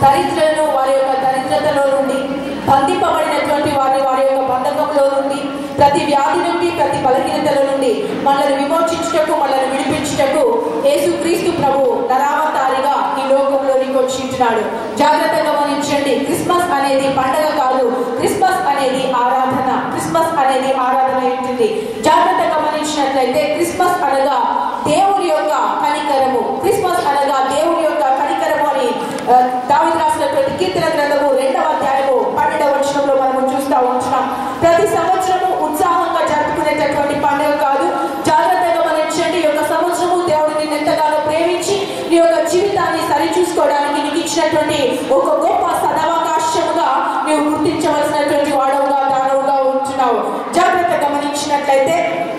దరిద్రులను వారి యొక్క దరిద్రతలో నుండి బంధింపబడినటువంటి వారిని వారి యొక్క బంధకంలో నుండి ప్రతి వ్యాధి నుండి ప్రతి బలహీనతల నుండి మనల్ని విమోచించుటకు మనల్ని విడిపించుటకు యేసుక్రీస్తు ప్రభు నరావతారిగా ఈ లోకంలోనికి వచ్చింటున్నాడు జాగ్రత్తగా గమనించండి క్రిస్మస్ అనేది పండగ కాదు క్రిస్మస్ అనేది ఆరాధన క్రిస్మస్ అనేది ఆరాధన ఏంటిది జాగ్రత్తగా గమనించినట్లయితే క్రిస్మస్ అనగా దేవుని యొక్క కనికరము క్రిస్మస్ అనగా దేవుని యొక్క కనికరము అని ఆ, దావీదు రాసినటువంటి కీర్తన గ్రంథము రెండవ అధ్యాయము పన్నెండవ వచనంలో మనము చూస్తూ ఉంటున్నాం ప్రతి సంవత్సరము ఉత్సాహంగా జరుపుకునేటటువంటి పండుగ కాదు జాగ్రత్తగా గమనించండి ఈ యొక్క సంవత్సరము దేవుడు నిన్ను ఎంతగానో ప్రేమించి నీ యొక్క జీవితాన్ని సరిచూసుకోవడానికి నీకు ఇచ్చినటువంటి ఒక గొప్ప సదవకాశముగా నీవు గుర్తించవలసినటువంటి వాడవుగా దానవుగా ఉంటున్నావు జాగ్రత్త గమనించినట్లయితే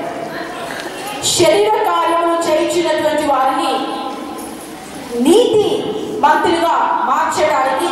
శరీర కార్యములు చేయించినటువంటి వారిని నీతి మంత్రులుగా మార్చడానికి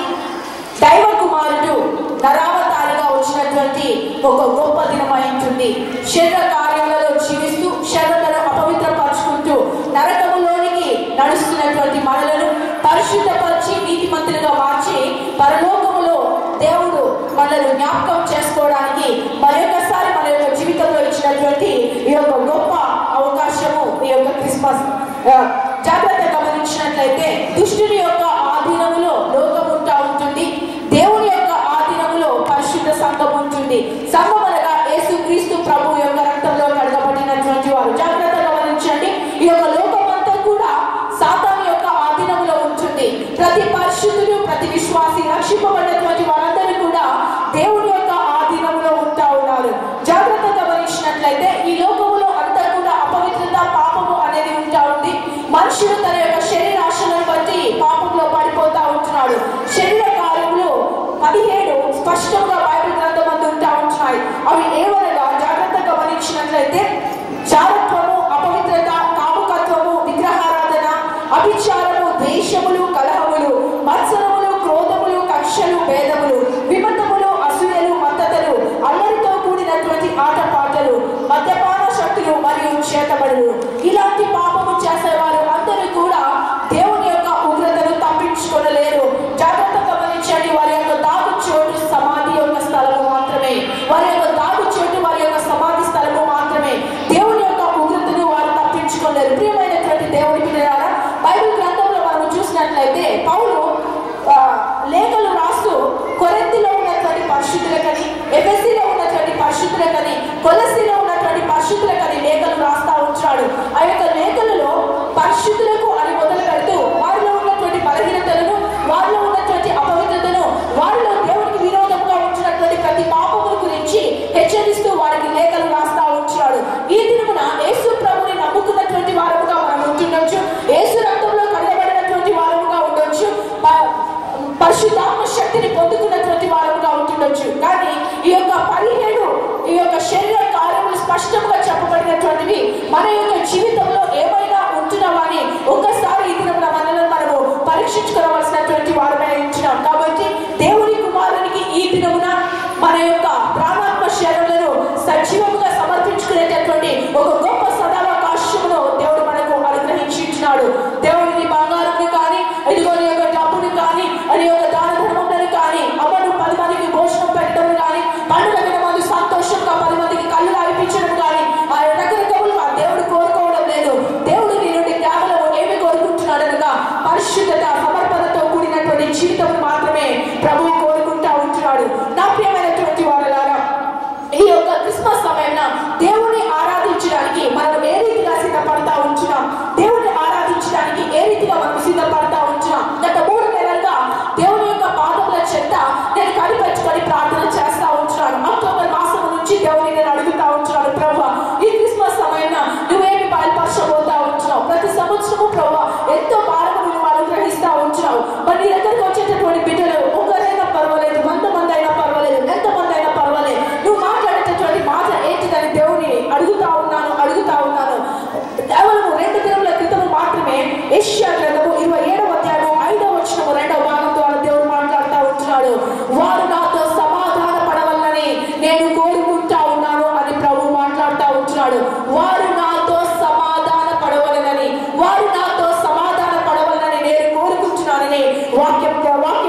దైవ కుమారుడు నరావతారిగా వచ్చినటువంటి ఒక గొప్ప దినమై ఉంటుంది శరీర కార్యాలలో జీవిస్తూ శరీరాలను అపవిత్రపరుచుకుంటూ నరకములోనికి నడుస్తున్నటువంటి మనలను పరిశుద్ధపరిచి నీతి మంత్రులుగా మార్చి పరలోకములో దేవుడు మనల్ని జ్ఞాపకం చేసుకోవడానికి మరొకసారి మన యొక్క జీవితంలో ఇచ్చినటువంటి ఈ యొక్క గొప్ప అవకాశము ఈ యొక్క క్రిస్మస్ ఆ, జాగ్రత్త గమనించినట్లయితే దుష్టుని యొక్క ఆధీనములో లోకం ఉంటా ఉంటుంది దేవుని యొక్క ఆధీనములో పరిశుద్ధ సంఘం ఉంటుంది సంఘం అనగా యేసు క్రీస్తు ప్రభు యొక్క రక్తంలో కడగబడినటువంటి వారు జాగ్రత్త గమనించండి ఈ యొక్క లోకం అంతా కూడా సాతాను యొక్క ఆధీనంలో ఉంటుంది ప్రతి పరిశుద్ధుడు ప్రతి విశ్వాసి రక్షింపబడినటువంటి వారందరూ కూడా దేవుని యొక్క ఆధీనంలో ఉంటా ఉన్నారు జాగ్రత్త గమనించినట్లయితే ఈ లోకములో అంతా కూడా అపవిత్రత పాపము అనేది ఉంటా ఉంది మనుషుడు తన యొక్క శరీర ఆశలను బట్టి పాపంలో పడిపోతా ఉంటున్నాడు శరీర కార్యములు పదిహేడు స్పష్టంగా బైబిల్ గ్రంథం అందు ఉంటా ఉంటున్నాయి అవి ఏవనగా జాగ్రత్త గమనించినట్లయితే జారత్వము అపవిత్రత కాముకత్వము విగ్రహారాధన అభిచారము ద్వేషములు కలహములు మత్సరములు క్రోధములు కక్షలు భేదములు విమతములు అసూయలు మద్దతలు అల్లరితో కూడినటువంటి ఆటపాటలు మద్యపాన శక్తులు మరియు చేతబడులు ఇలాంటి పాపము చేసేవారు అందరూ కూడా దేవుని యొక్క ఉగ్రతను తప్పించుకోలేరు జాగ్రత్త గమనించండి వారి యొక్క దాగు చోటు సమాధి యొక్క స్థలము మాత్రమే వారి యొక్క దాగు చోటు వారి యొక్క సమాధి స్థలము మాత్రమే దేవుని యొక్క ఉగ్రతను వారు తప్పించుకోలేరు ప్రియమైనటువంటి దేవుని పిల్లలారా బైబిల్ గ్రంథంలో మనం చూసినట్లయితే పౌలు ఆ, లేఖలు రాస్తూ కొరెంతిలో ఉన్నటువంటి పరిశుద్ధులకని ఎఫెసీలో ఉన్నటువంటి పరిశుద్ధులకని కొలసిలో ఉన్నటువంటి పరిశుద్ధులకని లేఖలు రాస్తా ఉంచాడు ఆ యొక్క లేఖలలో పరిశుద్ధులకు అని మొదలు పెడుతూ వారిలో ఉన్నటువంటి బలహీనతలను వారిలో ఉన్నటువంటి అపవిత్రతను వారిలో దేవునికి విరోధంగా ఉంచినటువంటి ప్రతి పాపముల గురించి హెచ్చరిస్తూ వారికి లేఖలు రాస్తా ఉంచాడు ఈ దినమున యేసు ప్రభుని నమ్ముకున్నటువంటి వారముగా మనం ఉంటుండొచ్చు యేసు రక్తంలో కడగబడినటువంటి వారముగా ఉండొచ్చు ప- పరిశుద్ధాత్మ శక్తిని పొందుకున్నటువంటి వారముగా ఉంటుండొచ్చు కానీ ఈ యొక్క పదిహేడు ఈ యొక్క శరీర కార్యములు స్పష్టంగా చెప్పబడినటువంటివి మన యొక్క జీవితంలో ఏమైనా ఉంటున్నావా అని ఒక్కసారి ఈ దినమున మనల్ని మనము పరీక్షించుకోవలసినటువంటి వారమే ఉంటున్నాం కాబట్టి దేవుని కుమారునికి ఈ దినమున మన యొక్క ప్రాణాత్మ శరీరాలను సజీవముగా సమర్పించుకునేటటువంటి ఒక గొప్ప సదావకాశమును దేవుడు మనకు అనుగ్రహించి ఇచ్చినాడు దేవుడిని బంగారాన్ని కానీ ఇదిగో నీ యొక్క డబ్బుని కానీ నీ యొక్క దాన ధర్మములను కానీ అమ్మను పది మందికి భోజనం పెట్టడం కానీ పండుగ దినమందు సంతోషంగా పది మందికి కళ్ళు అనిపించడం కానీ ఆ రకరకములుగా దేవుడు కోరుకోవడం లేదు దేవుడు నీ నుండి కేవలం ఏమి కోరుకుంటున్నాడు అనగా పరిశుద్ధత సమర్పణతో కూడినటువంటి జీవితం మాత్రమే ప్రభువు కోరుకుంటా ఉంటున్నాడు నా ప్రియమైనటువంటి వారలారా ఈ యొక్క క్రిస్మస్ సమయంలో దేవుని ఆరాధించడానికి మనం ఏ రీతిగా సిద్ధపడతా ఉంటున్నాం దేవుని ఆరాధించడానికి ఏ రీతిగా మనం సిద్ధపడతా ఉంటున్నాం గత మూడు నెలలుగా దేవుని యొక్క పాదముల చెంత నేను కనిపెట్టుకొని ప్రార్థన చేస్తా ఉంటున్నాను అక్టోబర్ మాసం నుంచి దేవుని నేను అడుగుతా ఉంటున్నాను ప్రభు ఈ క్రిస్మస్ సమయంలో నువ్వేమి బయలుపరచబోతా ఉంటున్నావు ప్రతి సంవత్సరము ప్రభు ఎంతో భారము నువ్వు అనుగ్రహిస్తా ఉంటున్నావు మరి నీ దగ్గరకు వచ్చేటటువంటి బిడ్డలు ఒకరైనా పర్వాలేదు వంద మంది అయినా పర్వాలేదు ఎంత మంది అయినా పర్వాలేదు నువ్వు మాట్లాడేటటువంటి మాట ఏంటిదని దేవుని అడుగుతా ఉన్నాను అడుగుతా ఉన్నాను కేవలం రెండు దినముల క్రితము మాత్రమే ఏషియా గ్రంథము ఇరవై ఏడవ అధ్యాయము ఐదవ వచనము రెండవ భాగం ద్వారా దేవుడు మాట్లాడుతూ ఉంటున్నాడు వారు నాతో సమాధాన పడవల్లని నేను కోరుకుంటా ఉన్నాను అని ప్రభు మాట్లాడుతూ ఉంటున్నాడు వారు నాతో సమాధాన పడవలనని వారు నాతో సమాధాన పడవలనని నేను కోరుకుంటున్నానని వాక్యం వాక్యం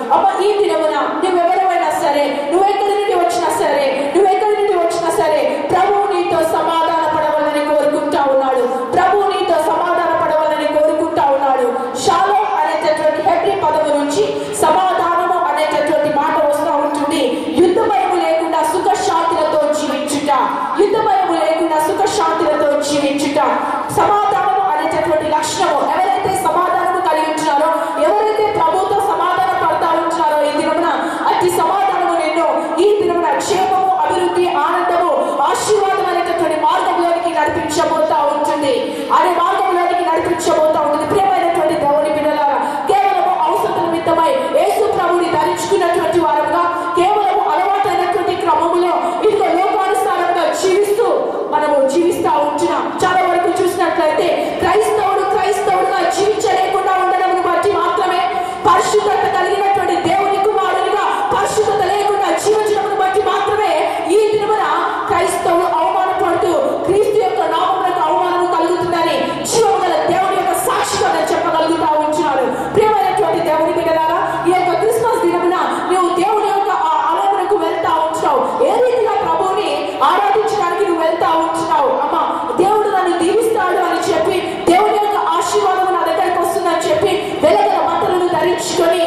అమ్మ ఈ దినమున నువ్వెవరైనా సరే నువ్వెక్కడి నుండి వచ్చినా సరే నువ్వెక్కడి నుండి వచ్చినా సరే ప్రభు నీతో సమాధాన పడవాలని కోరుకుంటా ఉన్నాడు ప్రభు నీతో సమాధాన పడవాలని కోరుకుంటా ఉన్నాడు షాలో అనేటటువంటి హెబ్రి పదము నుంచి సమాధానము అనేటటువంటి మాట వస్తూ ఉంటుంది యుద్ధ భయము లేకుండా సుఖ శాంతులతో జీవించుట యుద్ధ భయము లేకుండా సుఖ శాంతులతో జీవించుట సమాధానము అనేటటువంటి లక్షణము ఎవరైతే సమాధానము కలిగి ఉంటున్నారో ఎవరైతే ప్రభుతో సమాధాన పడతా ఉంటున్నారో ఈ దినమున అతి సమాధానము నేను ఈ దినమున క్షేమము అభివృద్ధి ఆనందము ఆశీర్వాదం అనేటటువంటి మార్గంలోనికి నడిపించబోతా ఉంటుంది అనే మార్గంలోనికి నడిపించబోతా ఉంటుంది ప్రియమైనటువంటి దేవుని బిడ్డలారా కేవలము అవసరం నిమిత్తమై యేసు ప్రభుని ధరించుకున్నటువంటి వారుగా కేవలము అలవాటైనటువంటి క్రమములో ఇదిగో లోకానుసారంగా జీవిస్తూ మనము జీవిస్తా ఉంటున్నాం చాలా వరకు చూసినట్లయితే క్రైస్తవుడు క్రైస్తవుడుగా జీవించలేకుండా ఉండడం బట్టి మాత్రమే పరిశుద్ధత కలిగినటువంటి దేవుని కుమారునిగా పరిశుద్ధత లేకుండా జీవించడం బట్టి మాత్రమే ఈ దినమున క్రైస్తవులు అవమానపడుతూ క్రీస్తు యొక్క నామములకు అవమానం కలుగుతుందని జీవము గల దేవుని యొక్క సాక్షిగా నేను చెప్పగలుగుతా ఉంటున్నాను ప్రియమైనటువంటి దేవుని బిడ్డలారా ఈ యొక్క క్రిస్మస్ దినమున నువ్వు దేవుని యొక్క ఆ ఆలయమునకు వెళ్తా ఉంటున్నావు ఏ రీతిగా ప్రభువుని ఆరాధించడానికి నువ్వు వెళ్తా ఉంటున్నావు అమ్మ దేవుడు నన్ను దీవిస్తాడు అని చెప్పి దేవుని యొక్క ఆశీర్వాదం నా దగ్గరకు వస్తుందని చెప్పి వెలగల మంటలను ధరించుకొని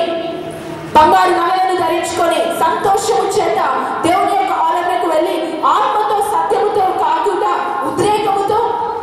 బంగారు నగలను ధరించుకొని సంతోషము చేత దేవుని యొక్క ఆలయంకు వెళ్ళి ఆత్మతో సత్యముతో కాకుండా ఉద్రేకముతో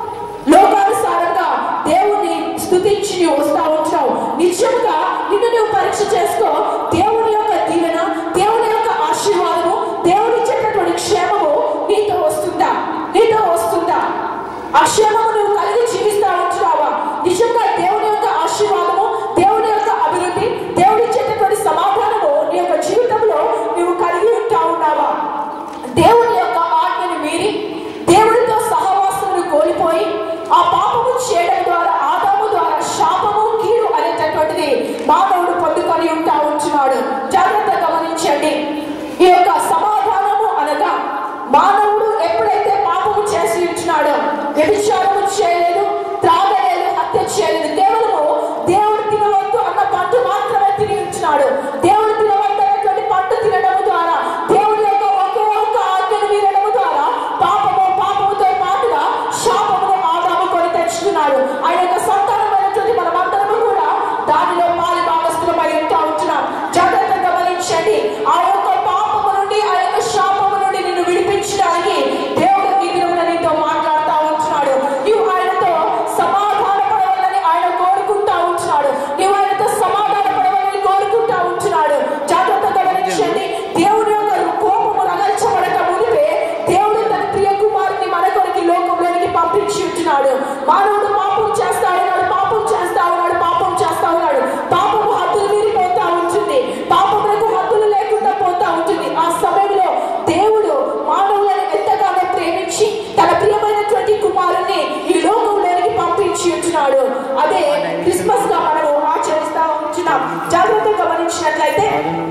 లోకానుసారంగా దేవుని స్తుతించి నీవు వస్తా ఉంటున్నావు నిజంగా నిన్ను నువ్వు పరీక్ష చేసుకో దేవుని యొక్క దీవెన దేవుని యొక్క ఆశీర్వాదము దేవుని ఇచ్చేటటువంటి క్షేమము నీతో వస్తుందా నీతో వస్తుందా ఆ క్షేమము నువ్వు కలిగి జీవిస్తా ఉంటున్నావా నిజంగా దేవుని యొక్క ఆశీర్వాదము దేవుని యొక్క అభివృద్ధి దేవుడి ఇచ్చేటటువంటి సమాధానము నీ యొక్క జీవితంలో నువ్వు కలిగి ఉంటా ఉన్నావా దేవుని యొక్క ఆజ్ఞని మీరి దేవుడితో సహవాసమును కోల్పోయి ఆ పాపము చేయడం ద్వారా ఆదాము ద్వారా శాపము కీడు అనేటటువంటిది మానవుడు పొందుకొని ఉంటా ఉంటున్నాడు జాగ్రత్త గమనించండి ఈ యొక్క సమాధానము అనగా మానవుడు ఎప్పుడైతే పాపము చేసి ఉంటున్నాడో వ్యభిచారము చేయలేదు త్రాగలేదు హత్య చేయలేదు కేవలము దేవుడు తినవద్దు అన్న పంట మాత్రమే తిని ఉంటున్నాడు దేవుడు తినవద్దు అన్నటువంటి పంట తినడం ద్వారా దేవుడి యొక్క ఒకే ఒక్క ఆజ్ఞను మీరడం ద్వారా పాపము పాపముతో పాటుగా శాపమును ఆదాము కొని తెచ్చుకున్నాడు ఆయన యొక్క సంతానమైనటువంటి మనమందరము కూడా దానిలో పాలి భాగస్థులమై ఉంటా ఉంటున్నాం జాగ్రత్త గమనించండి ఆ యొక్క పాపము నుండి ఆ యొక్క శాపము నుండి నిన్ను విడిపించడానికి దేవుడు ఈ దినమున నీతో మాట్లాడుతూ ఉంటున్నాడు నీవు ఆయనతో సమాధాన పడవాలని ఆయన కోరుకుంటా ఉంటున్నాడు నీవు ఆయనతో సమాధాన పడవాలని కోరుకుంటా ఉంటున్నాడు జాగ్రత్త గమనించండి దేవుడి యొక్క కోపము రగల్చబడక మునిపే దేవుడు తన ప్రియ కుమారుని మన కొరికి లోకంలోనికి పంపించి ఉంటున్నాడు మానవుడు పాపం చేస్తా ఉన్నాడు పాపం చేస్తా ఉన్నాడు పాపం చేస్తా ఉన్నాడు పాపము హద్దులు మీరిపోతా ఉంటుంది పాపములకు హద్దులు లేకుండా పోతా ఉంటుంది ఆ సమయంలో దేవుడు మానవులను ఎంతగానో ప్రేమించి తన ప్రియమైనటువంటి కుమారుని ఈ లోకంలోనికి పంపించి ఉంటున్నాడు అదే క్రిస్మస్ గా మనము ఆచరిస్తా ఉంటున్నాం జాగ్రత్తగా గమనించినట్లయితే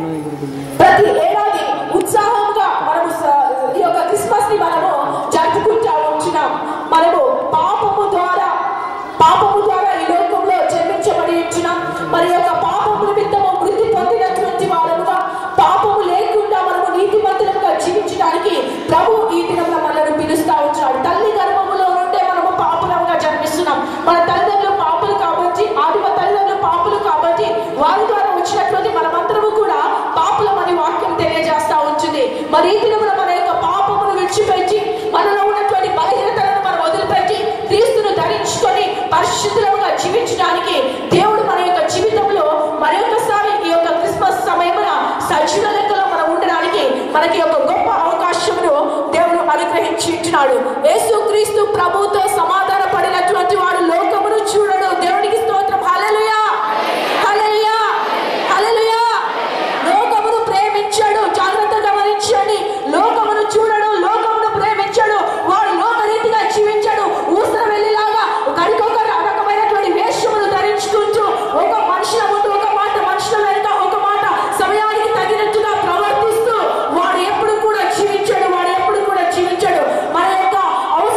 ప్రతి ఏడాది ఉత్సాహంగా మనము స- ఈ యొక్క క్రిస్మస్ ని మనము జరుపుకుంటా ఉంటున్నాం మనము పాపము ద్వారా పాపము ద్వారా ఈ లోకంలో జన్మించబడి ఉంటున్నాం మరి యొక్క పాపము నిమిత్తము మృతి పొందినటువంటి వారముగా పాపము లేకుండా మనము నీతిమంతులుగా జీవించడానికి ప్రభు ఈ దినంలో మనల్ని పిలుస్తా ఉంటున్నాడు తల్లి గర్భములో నుండే మనము పాపులంగా జన్మిస్తున్నాం మన తల్లిదండ్రులు పాపులు కాబట్టి ఆదిమ తల్లిదండ్రులు పాపులు కాబట్టి వారి ద్వారా వచ్చినటువంటి మనమందరము కూడా పాపులమని వాక్యం తెలియజేస్తా ఉంటుంది మరి ఈ దినమున మన యొక్క పాపమును విడిచిపెట్టి మనలో ఉన్నటువంటి బలహీనతలను మనం వదిలిపెట్టి క్రీస్తును ధరించుకొని పరిశుద్ధులుగా జీవించడానికి దేవుడు మన యొక్క జీవితంలో మరొకసారి ఈ యొక్క క్రిస్మస్ సమయమున సజీవ లెక్కలో మనం ఉండడానికి మనకి ఒక గొప్ప అవకాశమును దేవుడు అనుగ్రహించి ఉంటున్నాడు యేసు క్రీస్తు ప్రభుతో సమాధాన పడినటువంటి వాడు లోకమును చూడడు దేవునికి స్తోత్రం హల్లెలూయా హల్లెలూయా హల్లెలూయా లోకమును ప్రేమించాడు జాగ్రత్త గమనించండి లోకమును చూడడు లోకమును ప్రేమించాడు వాడు లోక రీతిగా జీవించాడు ఊసర వెళ్ళిలాగా గడికొక రకమైనటువంటి వేషములు ధరించుకుంటూ ఒక మనుషుల ముందు ఒక మాట మనుషుల వెనుక ఒక మాట సమయానికి తగినట్టుగా ప్రవర్తిస్తూ వాడు ఎప్పుడు కూడా జీవించాడు వాడు ఎప్పుడు కూడా జీవించాడు మన యొక్క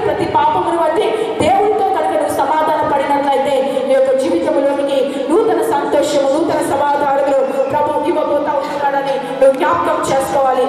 ప్రతి పాపమును బట్టి దేవుడితో కనుక నువ్వు సమాధాన పడినట్లయితే నీ యొక్క జీవితంలోనికి నూతన సంతోషము నూతన సమాధానములు ప్రభు ఇవ్వబోతా ఉంటున్నాడని నువ్వు జ్ఞాపకం చేసుకోవాలి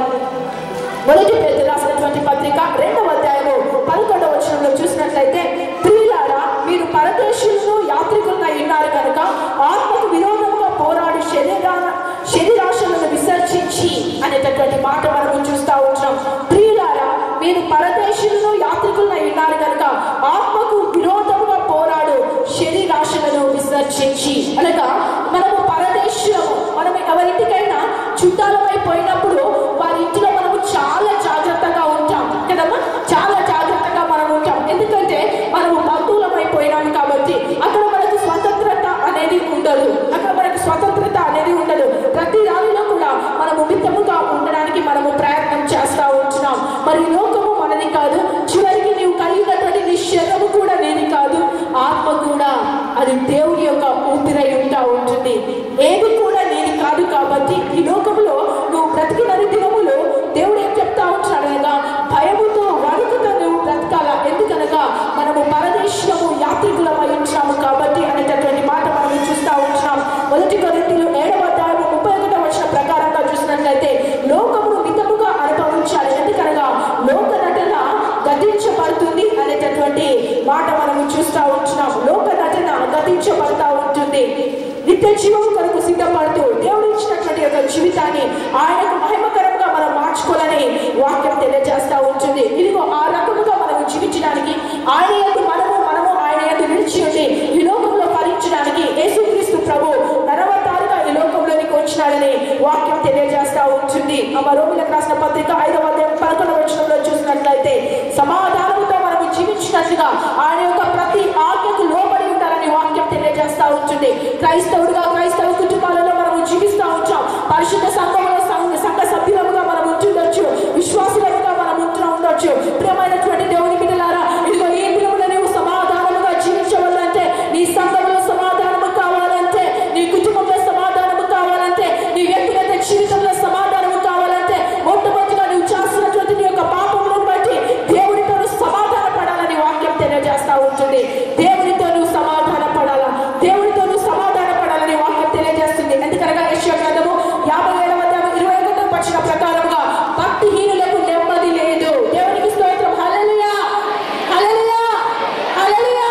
మొదటి పేరు రాసినటువంటి పత్రిక రెండవ అధ్యాయము పదకొండవ వచనంలో చూసినట్లయితే ప్రియులారా మీరు పరదేశులను యాత్రికులై ఉన్నారు కనుక ఆత్మకు విరోధంగా పోరాడు శరీరా శరీరాశలను విసర్జించి అనేటటువంటి మాట మనము చూస్తా ఉంటున్నాం ప్రియులారా మీరు పరదేశులను యాత్రికులై ఉన్నారు కనుక ఆత్మకు విరోధముగా పోరాడు శరీరాశలను విసర్జించి అనగా మనము పరదేశము మనం ఎవరింటికైనా చుట్టాలమై పోయినప్పుడు వారి ఇంటిలో మనము చాలా జాగ్రత్తగా ఉంటాం కదమ్మా చాలా జాగ్రత్తగా మనం ఉంటాం ఎందుకంటే మనము బంధువులమైపోయినాం కాబట్టి అక్కడ మనకు స్వతంత్రత అనేది ఉండదు అక్కడ మనకు స్వతంత్రత అనేది ఉండదు ప్రతి దానిలో కూడా మనము మితముగా ఉండడానికి మనము ప్రయత్నం చేస్తూ ఉంటున్నాం మరి ఈ లోకము మనది కాదు చివరికి నీవు కలిగినటువంటి నీ శరీరము కూడా నేది కాదు ఆత్మ కూడా అది దేవుని యొక్క ఊపిరై ఉంటా ఉంటుంది ఏది కూడా నేను కాదు కాబట్టి ఈ లోకంలో నువ్వు బ్రతికిన దినములు దేవుడు ఏం చెప్తా ఉంటున్నాడు అనగా భయముతో వణుకుతో నువ్వు బ్రతకాల ఎందుకనగా మనము పరదేశము యాత్రికులమై ఉంటున్నాము కాబట్టి అనేటటువంటి మాట మనం చూస్తూ ఉంటున్నాం మొదటి కొరింథీలు ఏడవ అధ్యాయము ముప్పై ఒకటవ వచ్చిన ప్రకారంగా చూసినట్లయితే లోకమును మితముగా అనుభవించాలి ఎందుకనగా లోక నటన గతించబడుతుంది అనేటటువంటి మాట మనము చూస్తూ ఉంటున్నాం లోక నటన గతించబడతా ఉంటుంది నిత్య జీవం కొరకు సిద్ధపడుతూ దేవుడు ఇచ్చినటువంటి యొక్క జీవితాన్ని ఆయనకు మహిమకరంగా మనం మార్చుకోవాలని వాక్యం తెలియజేస్తా ఉంటుంది ఇదిగో ఆ రకముగా మనము జీవించడానికి ఆయన యొక్క మనము మనము ఆయన యొక్క నిలిచి ఉండి ఈ లోకంలో ఫలించడానికి యేసుక్రీస్తు ప్రభు నరవతారుగా ఈ లోకంలోనికి వచ్చినాడని వాక్యం తెలియజేస్తా ఉంటుంది అమ్మ రోమిలకు రాసిన పత్రిక ఐదవ అధ్యాయం పదకొండవ వచనంలో చూసినట్లయితే సమాధానంతో మనము జీవించినట్లుగా ఆయన యొక్క ప్రతి ఆజ్ఞకు లోబడి ఉండాలని వాక్యం తెలియజేస్తా ఉంటుంది క్రైస్తవుడుగా క్రైస్తవ కుటుంబాలలో మనము జీవిస్తూ ఉంటాం పరిశుద్ధ సంఘంలో సంఘ సంఘ సభ్యులముగా మనం ఉంటుండొచ్చు విశ్వాసులుగా మనం ఉంటూ ఉండొచ్చు ప్రియమైనటువంటి దేవుని బిడ్డలారా ఇదిగో ఈ దినమున నీవు సమాధానముగా జీవించవాలంటే నీ సంఘంలో సమాధానము కావాలంటే నీ కుటుంబంలో సమాధానము కావాలంటే నీ వ్యక్తిగత జీవితంలో సమాధానము కావాలంటే మొట్టమొదటిగా నువ్వు చేస్తున్నటువంటి నీ యొక్క పాపములను బట్టి దేవుడితో నువ్వు సమాధాన పడాలని వాక్యం తెలియజేస్తా ఉంటుంది దేవునితో నువ్వు సమాధాన పడాలా దేవునితో నువ్వు సమాధాన పడాలని వాక్యం తెలియజేస్తుంది ఎందుకనగా యెషయా గ్రంథము యాభై ఏడవ అధ్యాయం ఇరవై ఒకటో వచ్చిన ప్రకారంగా భక్తిహీనులకు నెమ్మది లేదు దేవునికి స్తోత్రం హల్లెలూయా హల్లెలూయా హల్లెలూయా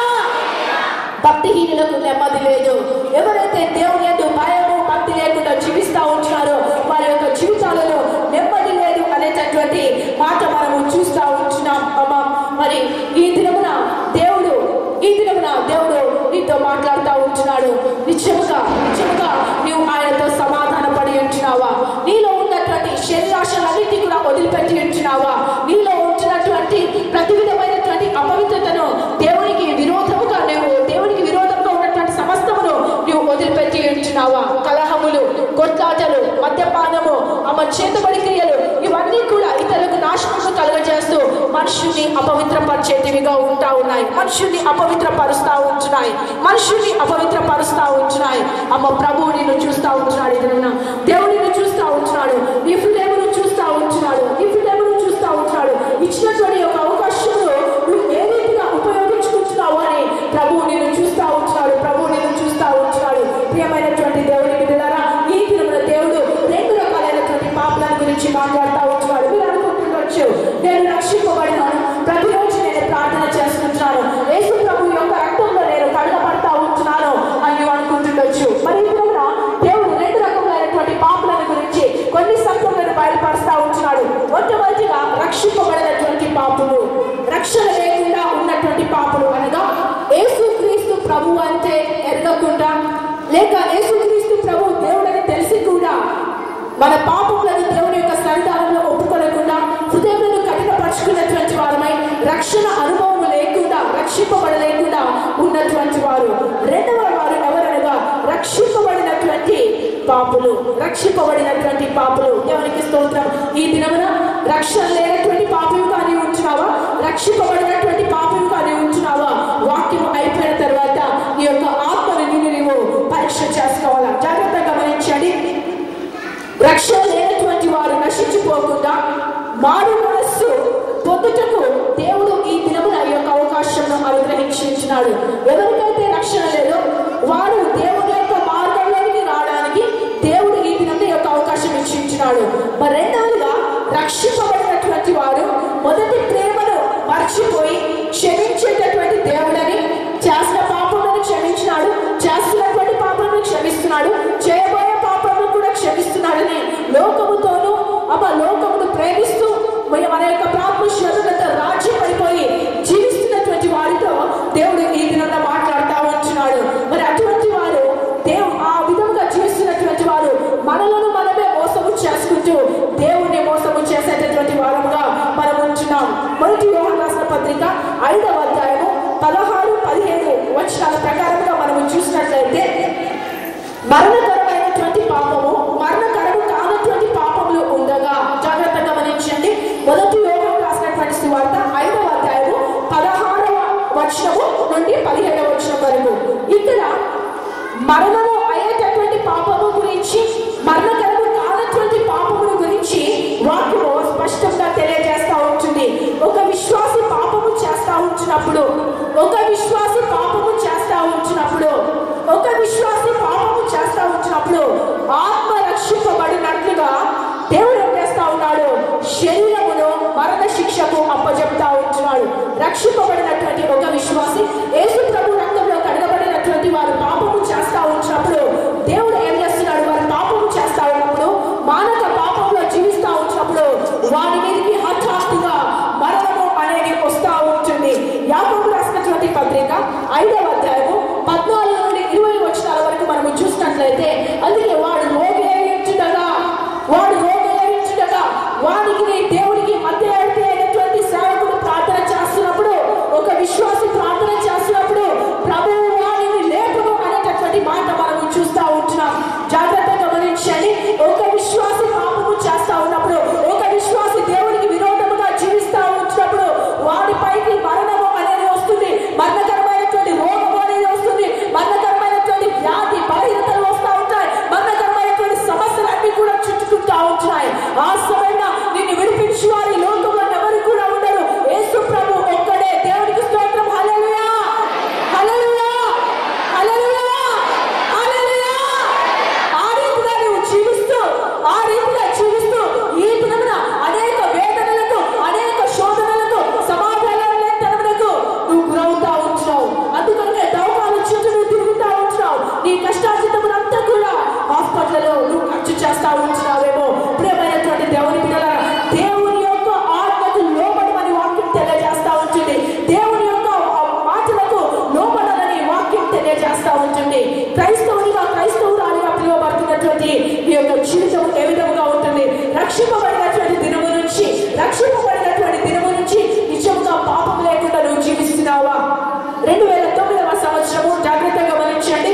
భక్తిహీనులకు నెమ్మది లేదు ఎవరైతే దేవుని యొక్క భయము భక్తి లేకుండా జీవిస్తూ ఉంటున్నారో వారి యొక్క జీవితాలలో నెమ్మది లేదు అనేటటువంటి మాట మనము చూస్తూ ఉంటున్నాం అమ్మ మరి ఈ దినమున దేవుడు ఈ దినమున దేవుడు నీతో మాట్లాడుతూ ఉంటున్నాడు నిత్యముగా నిత్యముగా నీవు ఆయనతో సమాధాన పడి ఉంటున్నావా నీలో ఉన్నటువంటి శరీరాశలన్నిటి కూడా వదిలిపెట్టి ఉంటున్నావా నీలో ఉంటున్నటువంటి ప్రతి విధమైనటువంటి అపవిత్రతను దేవునికి విరోధముగా నువ్వు దేవునికి విరోధంగా ఉన్నటువంటి సమస్తమును నువ్వు వదిలిపెట్టి ఉంటున్నావా కలహములు కొట్లాటలు మద్యపానము అమ్మ చేతబడి క్రియలు ఇవన్నీ కూడా ఇతరులకు నాశనము కలుగజేస్తూ మనుషుల్ని అపవిత్రపరిచేటివిగా ఉంటా ఉన్నాయి మనుషుల్ని అపవిత్రపరుస్తా ఉంటున్నాయి మనుషుల్ని అపవిత్రపరుస్తా ఉంటున్నాయి అమ్మ ప్రభువు నిన్ను చూస్తా ఉంటున్నాడు ఇదన్న దేవుడు నిన్ను చూస్తా ఉంటున్నాడు నీ హృదయమును చూస్తా ఉంటున్నాడు నీ హృదయమును చూస్తా ఉంటున్నాడు ఇచ్చినటువంటి ఒక అవకాశంలో నువ్వు ఏ రీతిగా ఉపయోగించుకుంటున్నావు అని ప్రభువు నిన్ను చూస్తా ఉంటున్నాడు ప్రభువు నిన్ను చూస్తా ఉంటున్నాడు ప్రియమైనటువంటి దేవుని బిడ్డలారా ఈ దినమున దేవుడు రెండు రకాలైనటువంటి పాపల గురించి మాట్లాడుతూ ఉంటున్నాడు మీరు అనుకుంటుండొచ్చు నేను రక్షింపబడినాను ప్రతిరోజు నేను ప్రార్థన చేసుకుంటున్నాను యేసు ప్రభు యొక్క రక్తంలో నేను కడగబడతా ఉంటున్నాను అని నువ్వు అనుకుంటుండొచ్చు మరి ఈ దినమున దేవుడు రెండు రకములైనటువంటి పాపలను గురించి కొన్ని సత్యములను బయలుపరుస్తా ఉంటున్నాడు మొట్టమొదటిగా రక్షింపబడినటువంటి పాపులు రక్షణ లేకుండా ఉన్నటువంటి పాపులు అనగా యేసుక్రీస్తు ప్రభు అంటే ఎరగకుండా లేక యేసుక్రీస్తు ప్రభు దేవుడని తెలిసి కూడా మన పాపములను దేవుని యొక్క సన్నిధానంలో ఒప్పుకొనకుండా హృదయములను కఠినపరుచుకున్నటువంటి వారమై రక్షణ అనుభవం లేకుండా రక్షింపబడలేకుండా ఉన్నటువంటి వారు రెండవ వారు ఎవరనగా రక్షింపబడినటువంటి పాపులు రక్షింపబడినటువంటి పాపులు దేవునికి స్తోత్రం ఈ దినమున రక్షణ లేనటువంటి పాపముగా నీవు ఉంటున్నావా రక్షింపబడినటువంటి పాపముగా నీవు ఉంటున్నావా వాక్యం అయిపోయిన తర్వాత నీ యొక్క ఆత్మను నిన్ను నీవు పరీక్ష చేసుకోవాలా జాగ్రత్తగా గమనించండి రక్షణ లేనటువంటి వారు నశించిపోకుండా మారు మనస్సు పొందుటకు దేవుడు ఈ దినమున ఈ యొక్క ఉంటున్నాడు ఎవరికైతే రక్షణ లేదో వాడు దేవుని యొక్క మార్గంలోనికి రావడానికి దేవుడు ఈ దినం యొక్క అవకాశం ఇచ్చి ఉంటున్నాడు మరి రెండవదిగా రక్షింపబడినటువంటి వారు మొదటి ప్రేమను మర్చిపోయి క్షమించేటటువంటి దేవుడని చేసిన పాపములను క్షమించినాడు చేస్తున్నటువంటి పాపములను క్షమిస్తున్నాడు చేయబోయే పాపములను కూడా క్షమిస్తున్నాడని లోకముతోనూ అమ్మ లోకమును ప్రేమిస్తూ మరి మన యొక్క ప్రాత్మ శ్రద్ధలతో రాజ్యం పడిపోయి జీవిస్తున్నటువంటి వారితో దేవుడు ఈ దినంలో మాట్లాడుతూ ఉంటున్నాడు మరి అటువంటి వారు దేవు ఆ విధంగా జీవిస్తున్నటువంటి వారు మనలను మనమే మోసము చేసుకుంటూ దేవుణ్ణి మోసము చేసేటటువంటి వారముగా మనం ఉంటున్నాం మొదటి యోహన్ రాసిన పత్రిక ఐదవ అధ్యాయము పదహారు పదిహేడు వచనాల ప్రకారంగా మనం చూసినట్లయితే మరణకరమైనటువంటి పాపము మరణకరము కానటువంటి పాపములు ఉండగా జాగ్రత్తగా గమనించండి మొదటి యోగం రాసినటువంటి సువార్త ఐదవ అధ్యాయము పదహారవ వచనము నుండి పదిహేడవ వచనం వరకు ఇక్కడ మరణము అయ్యేటటువంటి పాపము గురించి మరణకరము కానటువంటి పాపముల గురించి వాక్యము స్పష్టంగా తెలియజేస్తా ఉంటుంది ఒక విశ్వాసి పాపము చేస్తా ఉంచినప్పుడు ఒక విశ్వాసి పాపము చేస్తా ఉంచినప్పుడు ఒక విశ్వాసి పాపము చేస్తా ఉంచినప్పుడు ఆత్మ రక్షింపబడినట్లుగా దేవుడు ఏం చేస్తా ఉన్నాడు శరీరమును మరణ శిక్షకు అప్పచెప్తా ఉంటున్నాడు రక్షింపబడినటువంటి ఒక విశ్వాసి యేసు ప్రభు రక్తంలో కడగబడినటువంటి వారు పాపము చేస్తా ఉంచినప్పుడు దేవుడు ఏం చేస్తున్నాడు వారు పాపము చేస్తా ఉన్నప్పుడు మానవ పాపంలో జీవిస్తా ఉంచినప్పుడు వారి మీదకి హఠాత్తుగా మరణము అనేది వస్తా ఉంటుంది యాకోబు రాసినటువంటి పత్రిక ఐదవ అధ్యాయము పద్నాలుగు నుండి ఇరవై వచనాల వరకు మనం చూసినట్లయితే అందుకే వాడు రోగిస్తుండగా వాడు రోగిస్తుండగా వాడికి నీ దేవుడికి మధ్య ఎడితే అయినటువంటి సేవకుడు ప్రార్థన చేస్తున్నప్పుడు ఒక విశ్వాసి ప్రార్థన చేస్తున్నప్పుడు ప్రభువు వాడిని లేపును అనేటటువంటి మాట మనం చూస్తా ఉంటున్నాం జాగ్రత్తగా గమనించండి ఒక విశ్వాసి పాపము చేస్తా ఉన్నప్పుడు ఒక విశ్వాసి దేవునికి విరోధముగా జీవిస్తా ఉంచినప్పుడు వాడిపైకి మరణము అనేది వస్తుంది మరణకరమైనటువంటి రోగము అనేది వస్తుంది మరణకరమైనటువంటి వ్యాధి బలహీనతలు వస్తా ఉంటాయి మరణకరమైనటువంటి సమస్యలన్నీ కూడా చుట్టుకుంటా ఉంటున్నాయి ఆ సమయంలో నిన్ను విడిపించి వారి లోకంలో ఎవరు కూడా ఉండరు యేసు ప్రభు ఒక్కడే దేవునికి స్తోత్రం హల్లెలూయా హల్లెలూయా హల్లెలూయా హల్లెలూయా ఆ రీతిగా నువ్వు జీవిస్తూ ఆ రీతిగా జీవిస్తూ ఈ దినమున అనేక వేదనలకు అనేక శోధనలకు సమాధానం లేనితనములకు నువ్వు గురవుతా ఉంటున్నావు అందుకనే దౌకాల చుట్టూ నువ్వు తిరుగుతా ఉంటున్నావు నీ కష్టార్జితమునంతా కూడా హాస్పిటల్లో నువ్వు ఖర్చు చేస్తా ఉంటున్నావేమో ప్రియమైనటువంటి దేవుని పిల్లల దేవుని యొక్క ఆత్మకు లోబడమని వాక్యం తెలియజేస్తా ఉంటుంది దేవుని యొక్క ఆ మాటలకు లోబడమని వాక్యం తెలియజేస్తా ఉంటుంది క్రైస్తవునిగా క్రైస్తవురాలిగా పిలువబడుతున్నటువంటి ఈ యొక్క జీవితం ఏ విధంగా ఉంటుంది రక్షింపబడినటువంటి దినము నుంచి రక్షింపబడినటువంటి దినము నుంచి నిజంగా పాపం లేకుండా నువ్వు జీవిస్తున్నావా రెండు వేల తొమ్మిదవ సంవత్సరము జాగ్రత్తగా గమనించండి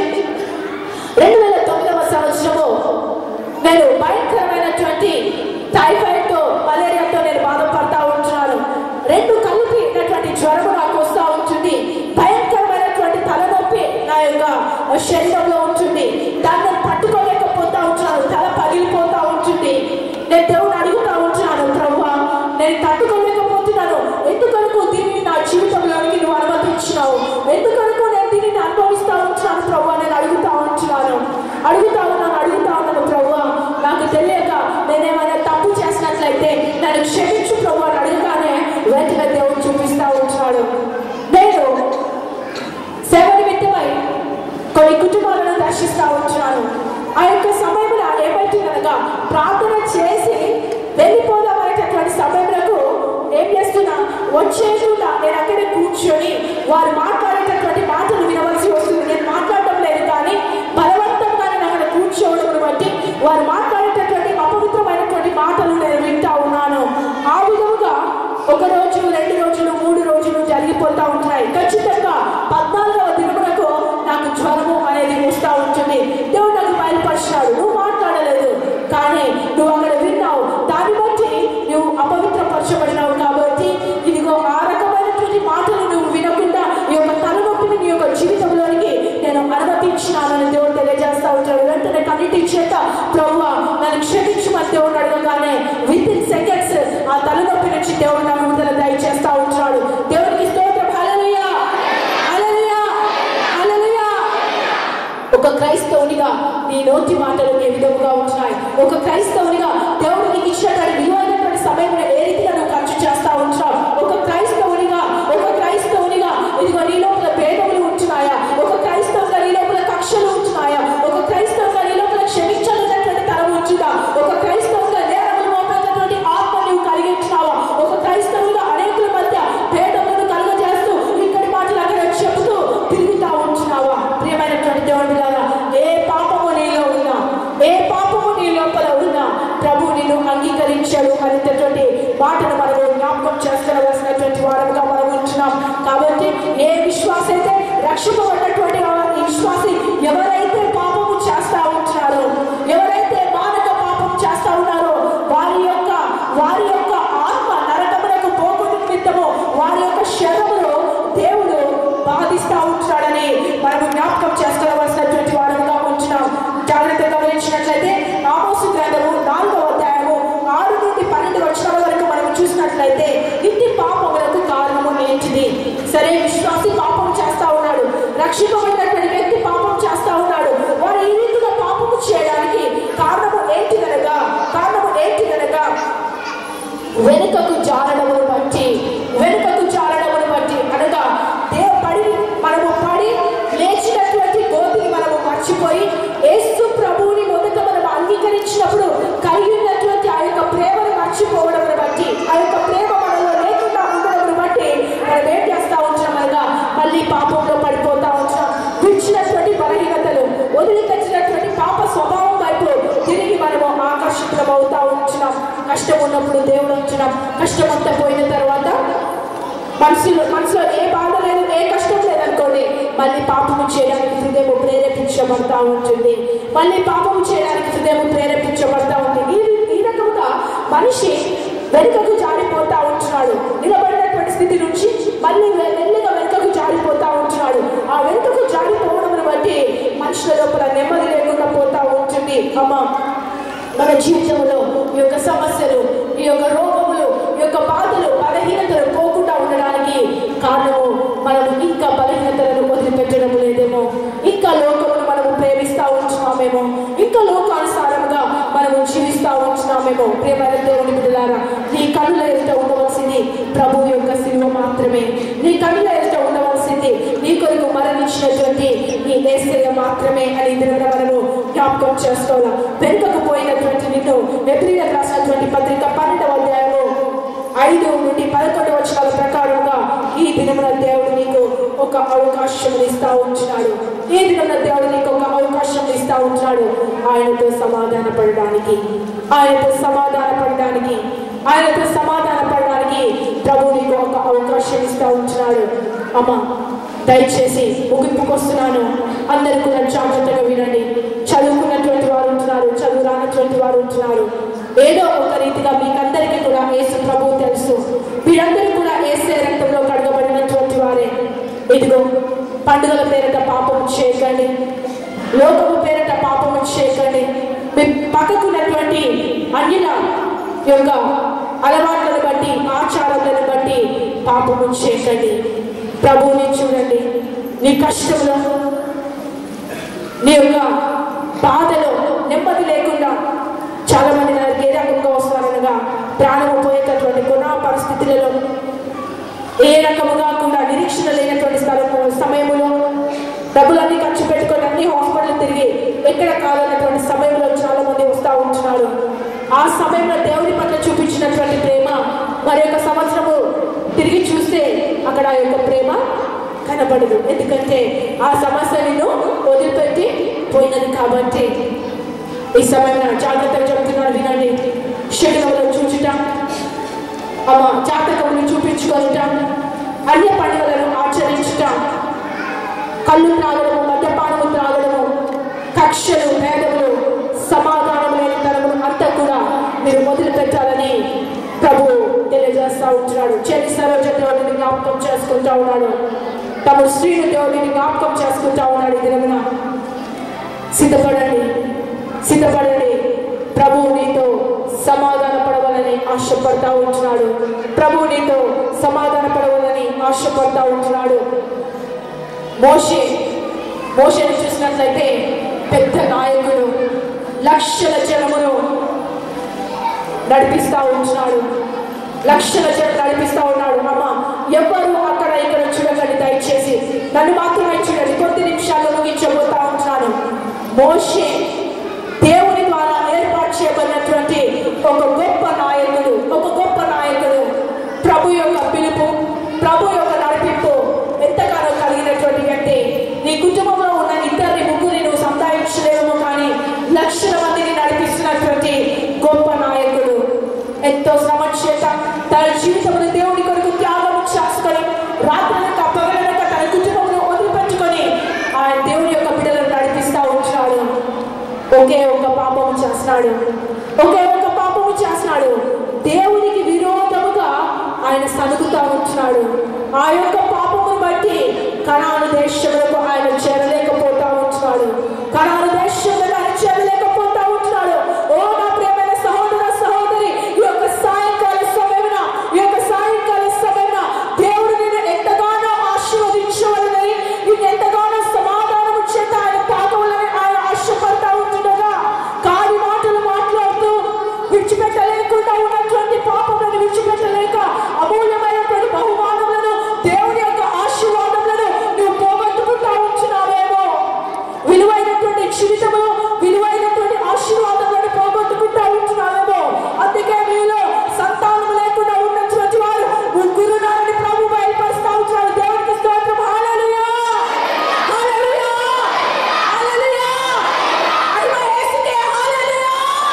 రెండు వేల తొమ్మిదవ సంవత్సరము నేను భయంకరమైనటువంటి టైఫాయిడ్ తో మలేరియాతో నేను బాధపడతా ఉంటున్నాను రెండు కలిపి ఉన్నటువంటి జ్వరము నాకు వస్తూ ఉంటుంది భయంకరమైనటువంటి తలనొప్పి నా యొక్క శరీరంలో ఉంటుంది దాన్ని పట్టుకోలేకపోతా ఉంటున్నాను తల పగిలిపోతా ఉంటుంది నేను దేవుడు అడుగుతా ఉంటున్నాను ప్రభు నేను తట్టుకోలేకపోతున్నాను ఎందుకనుకో దీనిని నా జీవితంలోనికి నువ్వు అనుమతించినావు ఎందుకనుకో నేను దీనిని అనుభవిస్తా ఉంటున్నాను ప్రభు నేను అడుగుతా ఉంటున్నాను అడుగుతా ఉన్నాను అడుగుతా ఉన్నాను ప్రభు నాకు తెలియక నేనేమైనా తప్పు చేసినట్లయితే నన్ను క్షమించు ప్రభు అని అడగగానే వెంటనే దేవుడు చూపిస్తా ఉంటున్నాడు నేను సేవ నిమిత్తమై కొన్ని కుటుంబాలను దర్శిస్తా ఉంటున్నాను ఆ యొక్క సమయంలో ఏమైతుందనగా ప్రార్థన చేసి వెళ్ళిపోదాం అనేటటువంటి సమయంలో ఏం చేస్తున్నా వచ్చేకుండా నేను అక్కడే కూర్చొని వారు మాట్లాడేటటువంటి మాటలు వినవలసి వస్తుంది నేను మాట్లాడటం లేదు కానీ బలవంతంగా నేను అక్కడ కూర్చోవడం బట్టి వారు మాట్లాడేటటువంటి అపవిత్రమైనటువంటి మాటలు నేను వింటా ఉన్నాను ఆ విధముగా ఒక రోజు రెండు రోజులు మూడు రోజులు జరిగిపోతా ఉంటున్నాయి ఖచ్చితంగా పద్నాలుగవ దినమునకు నాకు జ్వరము అనేది వస్తూ ఉంటుంది దేవుడు నాకు బయలుపరిచినాడు నువ్వు మాట్లాడలేదు కానీ నువ్వు అక్కడ విన్నావు దాన్ని బట్టి నువ్వు అపవిత్రపరచబడినావు కాబట్టి ఇదిగో ఆ రకమైనటువంటి మాటలు నువ్వు వినకుండా ఈ యొక్క తలనొప్పిని నీ యొక్క జీవితంలోనికి నేను అనుమతించినానని దేవుడు తెలియజేస్తా ఉంటాడు వెంటనే కన్నిటి చేత ప్రభు నన్ను క్షమించమని దేవుడు అడగగానే విత్ ఇన్ సెకండ్స్ ఆ తలనొప్పి నుంచి దేవుడు నాకు విడుదల దయచేస్తా ఉంటున్నాడు దేవుడికి స్తోత్రం హల్లెలూయా హల్లెలూయా ఒక క్రైస్తవునిగా నీ నోటి మాటలు ఏ విధముగా ఉంటున్నాయి ఒక క్రైస్తవునిగా దేవుడు నీకు ఇచ్చినటువంటి విలువైనటువంటి సమయంలో ఏ రీతిగా నువ్వు ఖర్చు చేస్తా ఉంటున్నావు ఒక క్రైస్తవునిగా ఒక క్రైస్తవునిగా ఇదిగో నీ లోపల భేదములు ఉంటున్నాయా ఒక క్రైస్తవుగా నీ లోపల కక్షలు ఉంటున్నాయా ఒక క్రైస్తవుగా నీ లోపల క్షమించాలన్నటువంటి తరం ఉంచుదా ఒక క్రైస్తవుగా నేరములు మోపేటటువంటి ఆత్మ నీవు కలిగి ఉంటున్నావా ఒక క్రైస్తవుగా అనేకుల మధ్య భేదములను కలుగజేస్తూ ఇక్కడి మాటలు అక్కడ చెబుతూ తిరుగుతా ఉంటున్నావా ప్రియమైనటువంటి దేవుడి ద్వారా ఏ పాపము నీలో ఉన్నా ఏ పాపము నీ లోపల ఉన్నా ప్రభు నిన్ను అంగీకరించాడు అనేటటువంటి మాటను మనము జ్ఞాపకం చేసుకోవలసినటువంటి వారముగా మనం ఉంటున్నాం కాబట్టి ఏ విశ్వాస అయితే రక్షింపబడినటువంటి ఆ విశ్వాసి ఎవరైతే పాపము చేస్తా ఉంటున్నారో ఎవరైతే మానక పాపం చేస్తా ఉన్నారో వారి యొక్క వారి యొక్క ఆత్మ నరకములకు పోకుండా నిమిత్తము వారి యొక్క శరమును దేవుడు బాధిస్తా ఉంటున్నాడని మనము జ్ఞాపకం చేసుకోవలసినటువంటి వారముగా ఉంటున్నాం జాగ్రత్తగా గమనించినట్లయితే ఆమోసు గ్రంథము నాలుగవ అధ్యాయము ఆరు నుండి పన్నెండు వచ్చిన వరకు మనం చూసినట్లయితే ఇంటి పాపములకు కారణము ఏంటిది సరే విశ్వాసి పాపం చేస్తా ఉన్నాడు రక్షింపబడినటువంటి వ్యక్తి పాపం చేస్తా ఉన్నాడు వారు ఈ రీతిగా పాపము చేయడానికి కారణము ఏంటి కనుక కారణము ఏంటి కనుక వెనుకకు జారడమును బట్టి వెనుకకు జారడమును బట్టి అనగా దేవ పడి మనము పడి లేచినటువంటి గోతిని మనము మర్చిపోయి యేసు ప్రభువుని మొదట మనం అంగీకరించినప్పుడు కలిగి ఉన్నటువంటి ఆ యొక్క ప్రేమను మర్చిపోవడం బట్టి ఆ యొక్క ప్రేమ మనలో లేకుండా ఉండడం బట్టి మనం ఏం చేస్తా ఉంటున్నాం అనగా మళ్ళీ పాపంలో పడిపోతా ఉంటున్నాం విడిచినటువంటి బలహీనతలు వదిలిపెట్టినటువంటి పాప స్వభావం వైపు తిరిగి మనము ఆకర్షితులం అవుతా ఉంటున్నాం కష్టం ఉన్నప్పుడు దేవుడు ఉంటున్నాం కష్టం అంతా పోయిన తర్వాత మనసులో మనసులో ఏ బాధ లేదు ఏ కష్టం లేదనుకోండి మళ్ళీ పాపము చేయడానికి హృదయం ప్రేరేపించబడతా ఉంటుంది మళ్ళీ పాపము చేయడానికి హృదయం ప్రేరేపించబడతా ఉంది ఈ ఈ రకంగా మనిషి వెనుకకు జారిపోతా ఉంటున్నాడు నిలబడినటువంటి స్థితి నుంచి మళ్ళీ వె- మెల్లిగా వెనుకకు జారిపోతా ఉంటున్నాడు ఆ వెనుకకు జారిపోవడం బట్టి మనుషుల లోపల నెమ్మది లేకుండా పోతా ఉంటుంది అమ్మ మన జీవితంలో ఈ యొక్క సమస్యలు ఈ యొక్క రోగములు ఈ యొక్క బాధలు బలహీనతలు పోకుండా ఉండడానికి కారణము మనము ఇంకా బలహీనతలను వదిలిపెట్టడం లేదేమో ఇంకా లోకమును మనము ప్రేమిస్తా ఉంటున్నామేమో ఇంకా లోకానుసారంగా మనము జీవిస్తా ఉంటున్నామేమో ప్రేమైన దేవుని బిడ్డలారా నీ కనుల ఎదుట ఉండవలసింది ప్రభు యొక్క సిలువ మాత్రమే నీ కనుల ఎదుట ఉండవలసింది నీ కొరకు మరణించినటువంటి నీ ఏసయ్య మాత్రమే అని ఇందులో మనము జ్ఞాపకం చేసుకోవాలి వెనుకకు పోయినటువంటి నిన్ను ఎబ్రిలకు రాసినటువంటి పత్రిక పన్నెండవ అధ్యాయము ఐదు నుండి పదకొండు వచనాల ప్రకారంగా ఈ దినమున దేవుడు నీకు ఒక అవకాశం ఇస్తా ఉంటున్నాడు ఈ దినమున దేవుడు నీకు ఒక అవకాశం ఇస్తా ఉంటున్నాడు ఆయనతో సమాధాన పడడానికి ఆయనతో సమాధాన పడడానికి ఆయనతో సమాధాన పడడానికి ప్రభు నీకు ఒక అవకాశం ఇస్తా ఉంటున్నాడు అమ్మా దయచేసి ముగింపుకు వస్తున్నాను అందరూ కూడా జాగ్రత్తగా వినండి చదువుకున్నటువంటి వారు ఉంటున్నారు చదువు రానటువంటి వారు ఉంటున్నారు ఏదో ఒక రీతిగా మీకందరికీ కూడా యేసు ప్రభు తెలుసు మీరందరూ కూడా ఏసే రక్తంలో కడగబడినటువంటి వారే ఇదిగో పండుగల పేరిట పాపం చేయకండి లోకము పేరిట పాపము చేయకండి మీ పక్కకున్నటువంటి అన్యుల యొక్క అలవాట్లను బట్టి ఆచారాలను బట్టి పాపము చేయకండి ప్రభువుని చూడండి నీ కష్టంలో నీ యొక్క బాధలో నెమ్మది లేకుండా చాలా మంది నా దగ్గరికి ఏ రకంగా వస్తారనగా ప్రాణము పోయేటటువంటి గుణ పరిస్థితులలో ఏ రకముగా కూడా నిరీక్షణ లేనటువంటి స్థలము సమయంలో డబ్బులన్నీ ఖర్చు పెట్టుకొని అన్ని హాస్పిటల్ తిరిగి ఎక్కడ కాదన్నటువంటి సమయంలో చాలా మంది వస్తూ ఉంటున్నారు ఆ సమయంలో దేవుని పట్ల చూపించినటువంటి ప్రేమ మరి యొక్క సంవత్సరము తిరిగి చూస్తే అక్కడ ఆ యొక్క ప్రేమ కనబడదు ఎందుకంటే ఆ సమస్య నిన్ను వదిలిపెట్టి పోయినది కాబట్టి ఈ సమయంలో జాగ్రత్తగా చెప్తున్నాను వినండి శరీరంలో చూచుట అమ్మ జాతకములు చూపించుకొనుట అన్య పండుగలను ఆచరించుట కళ్ళు త్రాగడము మద్యపానము త్రాగడము కక్షలు భేదములు సమాధానం లేని తనములు అంతా కూడా మీరు మొదలు పెట్టాలని ప్రభు తెలియజేస్తా ఉంటున్నాడు చెల్లి సరోజ దేవుడిని జ్ఞాపకం చేసుకుంటా ఉన్నాడు తమ శ్రీను దేవుడిని జ్ఞాపకం చేసుకుంటా ఉన్నాడు ఈ దినమున సిద్ధపడండి సిద్ధపడండి ప్రభు నీతో సమాధాన పడవాలని ఆశపడతా ఉంటున్నాడు ప్రభు నీతో సమాధాన పడవాలని ఆశపడతా ఉంటున్నాడు మోషే మోషని చూసినట్లయితే పెద్ద నాయకుడు లక్షల జనమును నడిపిస్తా ఉంటున్నాడు లక్షల జనం నడిపిస్తా ఉన్నాడు అమ్మ ఎవరు అక్కడ ఇక్కడ చూడకండి దయచేసి నన్ను మాత్రమే చూడండి కొద్ది నిమిషాల్లో ముగించబోతా ఉంటున్నాను మోషే దేవుని ద్వారా ఏర్పాటు చేయబడినటువంటి ఒక గొప్ప నాయకుడు ఒక గొప్ప నాయకుడు ప్రభు యొక్క పిలుపు ప్రభు యొక్క నడిపింపు ఎంతగానో కలిగినటువంటి వ్యక్తి నీ కుటుంబంలో ఉన్న ఇద్దరిని ముగ్గురిని నువ్వు సంపాదించలేము కానీ లక్షల మందిని నడిపిస్తున్నటువంటి గొప్ప నాయకుడు ఎంతో శ్రమ చేత తన జీవితంలో దేవుని కొరకు త్యాగం చేసుకొని రాత్రనక పగలనక తన కుటుంబంలో వదిలిపెట్టుకొని ఆయన దేవుని యొక్క బిడ్డలను నడిపిస్తా ఉంటున్నాడు ఒకే ఒక పాపము చేస్తున్నాడు ఒకే ఒక పాపము చేస్తున్నాడు దేవునికి విరోధముగా ఆయన సనుగుతా ఉంటున్నాడు ఆ యొక్క పాపమును బట్టి కణాను దేశములకు ఆయన చేరలేకపోతా ఉంటున్నాడు కణాను దేశంలో ఆయన చేరలేకపోతా ఉంటున్నాడు ఓ నా ప్రియమైన సహోదర సహోదరి ఈ యొక్క సాయంకాల సమయమున ఈ యొక్క సాయంకాల సమయమున దేవుడు నిన్ను ఎంతగానో ఆశీర్వదించవాలని నిన్ను ఎంతగానో సమాధానము చేత ఆయన తాకవాలని ఆయన ఆశపడతా ఉంటుండగా కాని మాటలు మాట్లాడుతూ విడిచిపెట్టలేకుండా ఉన్నటువంటి పాపములను విడిచిపెట్టలేక అమూల్యమైనటువంటి బహుమానములను దేవుని యొక్క ఆశీర్వాదములను నువ్వు పోగొట్టుకుంటా ఉంటున్నావేమో విలువైనటువంటి జీవితము విలువైనటువంటి ఆశీర్వాదములను పోగొట్టుకుంటా ఉంటున్నావేమో అందుకే మీలో సంతానము లేకుండా ఉన్నటువంటి వారు ముగ్గురు నారని ప్రభు బయలుపరుస్తా ఉంటున్నారు దేవునికి స్తోత్రం హల్లెలూయా హల్లెలూయా హల్లెలూయా అయ్యా యేసుకే హల్లెలూయా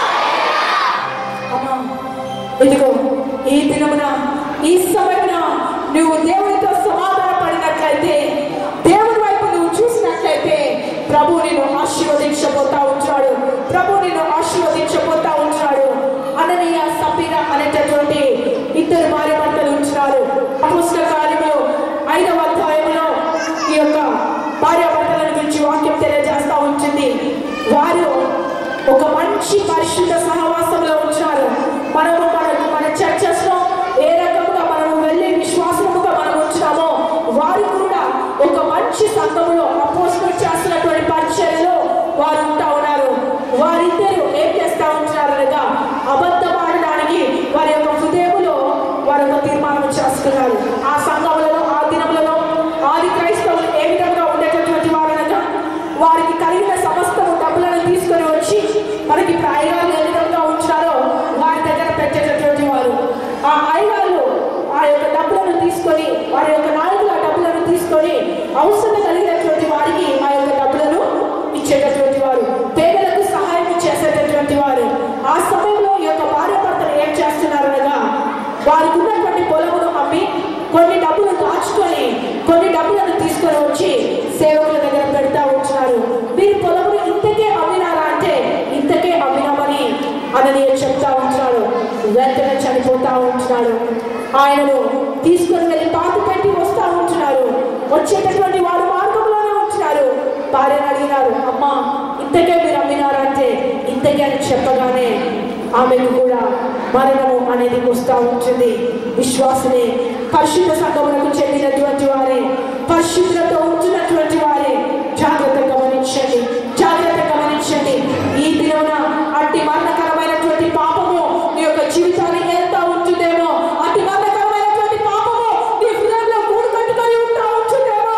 అమ్మా ఇదిగో ఈ దినమున ఈ సమయమున నువ్వు దేవునితో సమాధాన పడినట్లయితే దేవుని వైపు నువ్వు చూసినట్లయితే ప్రభు నిన్ను ఆశీర్వదించబోతా ఉంటున్నాడు ప్రభు నిన్ను ఆశీర్వదించబోతా ఉంటున్నాడు అననీయ సపీర అనేటటువంటి ఇద్దరు భార్య భర్తలు ఉంటున్నారు పుస్తక కార్యములు ఐదవ అధ్యాయంలో ఈ యొక్క భార్య భర్తల గురించి వాక్యం తెలియజేస్తా ఉంటుంది వారు ఒక మంచి పరిశుద్ధ సహవాసంలో ఉంచారు మనము మన మన చర్చస్ లో ఏ రకముగా మనము వెళ్ళి విశ్వాసముగా మనం ఉంచున్నామో వారు కూడా ఒక మంచి సంఘములో అపోస్టల్ చేస్తున్నటువంటి పరిచర్యలో వారు ఉంటా ఉన్నారు వారిద్దరు ఏం చేస్తా ఉంటున్నారు అనగా అబద్ధం ఆడడానికి వారి యొక్క హృదయములో వారు ఒక తీర్మానం చేస్తున్నారు ఆ సంఘములలో ఆ దినములలో ఆది క్రైస్తవులు ఏ విధంగా ఉండేటటువంటి వారు అనగా వారికి కలిగిన సమస్తము డబ్బులను తీసుకొని వచ్చి మనకి ప్రాయగాలు ఏ విధంగా ఉంచారో వారి దగ్గర పెట్టేటటువంటి వారు ఆ అయ్యగారు ఆ యొక్క డబ్బులను తీసుకొని వారి యొక్క నాయకులు ఆ డబ్బులను తీసుకొని అవసరం కలిగినటువంటి వారికి ఆ యొక్క డబ్బులను ఇచ్చేటటువంటి వారు పేదలకు సహాయం చేసేటటువంటి వారు ఆ సమయంలో ఈ యొక్క భార్య భర్తలు ఏం చేస్తున్నారు అనగా వారికి ఉన్నటువంటి పొలమును అమ్మి కొన్ని డబ్బులు దాచుకొని కొన్ని డబ్బులను తీసుకొని వచ్చి సేవకుల దగ్గర పెడతా ఉంటున్నారు మీరు పొలమును ఇంతకే అమ్మినారా అంటే ఇంతకే అమ్మినామని అననీయ చెప్తా ఉంటున్నాడు వెంటనే చనిపోతా ఉంటున్నాడు ఆయనను తీసుకొని వెళ్ళి పాత పెట్టి వస్తా ఉంటున్నారు వచ్చేటటువంటి వారు మార్గంలోనే ఉంటున్నారు భార్యను అడిగినారు అమ్మా ఇంతకే మీరు అమ్మినారా అంటే ఇంతకే అని చెప్పగానే ఆమెకు కూడా మరణము అనేది వస్తూ ఉంటుంది విశ్వాసమే పరిశుద్ధ సంఘములకు చెందినటువంటి వారే పరిశుద్ధులతో ఉంటున్నటువంటి వారే జాగ్రత్త గమనించండి జాగ్రత్త గమనించండి ఈ దినమున అట్టి మరణకరమైనటువంటి పాపము నీ యొక్క జీవితాన్ని ఎంత ఉంటుందేమో అట్టి మరణకరమైనటువంటి పాపము నీ హృదయంలో కూడు కట్టుకొని ఉంటా ఉంటుందేమో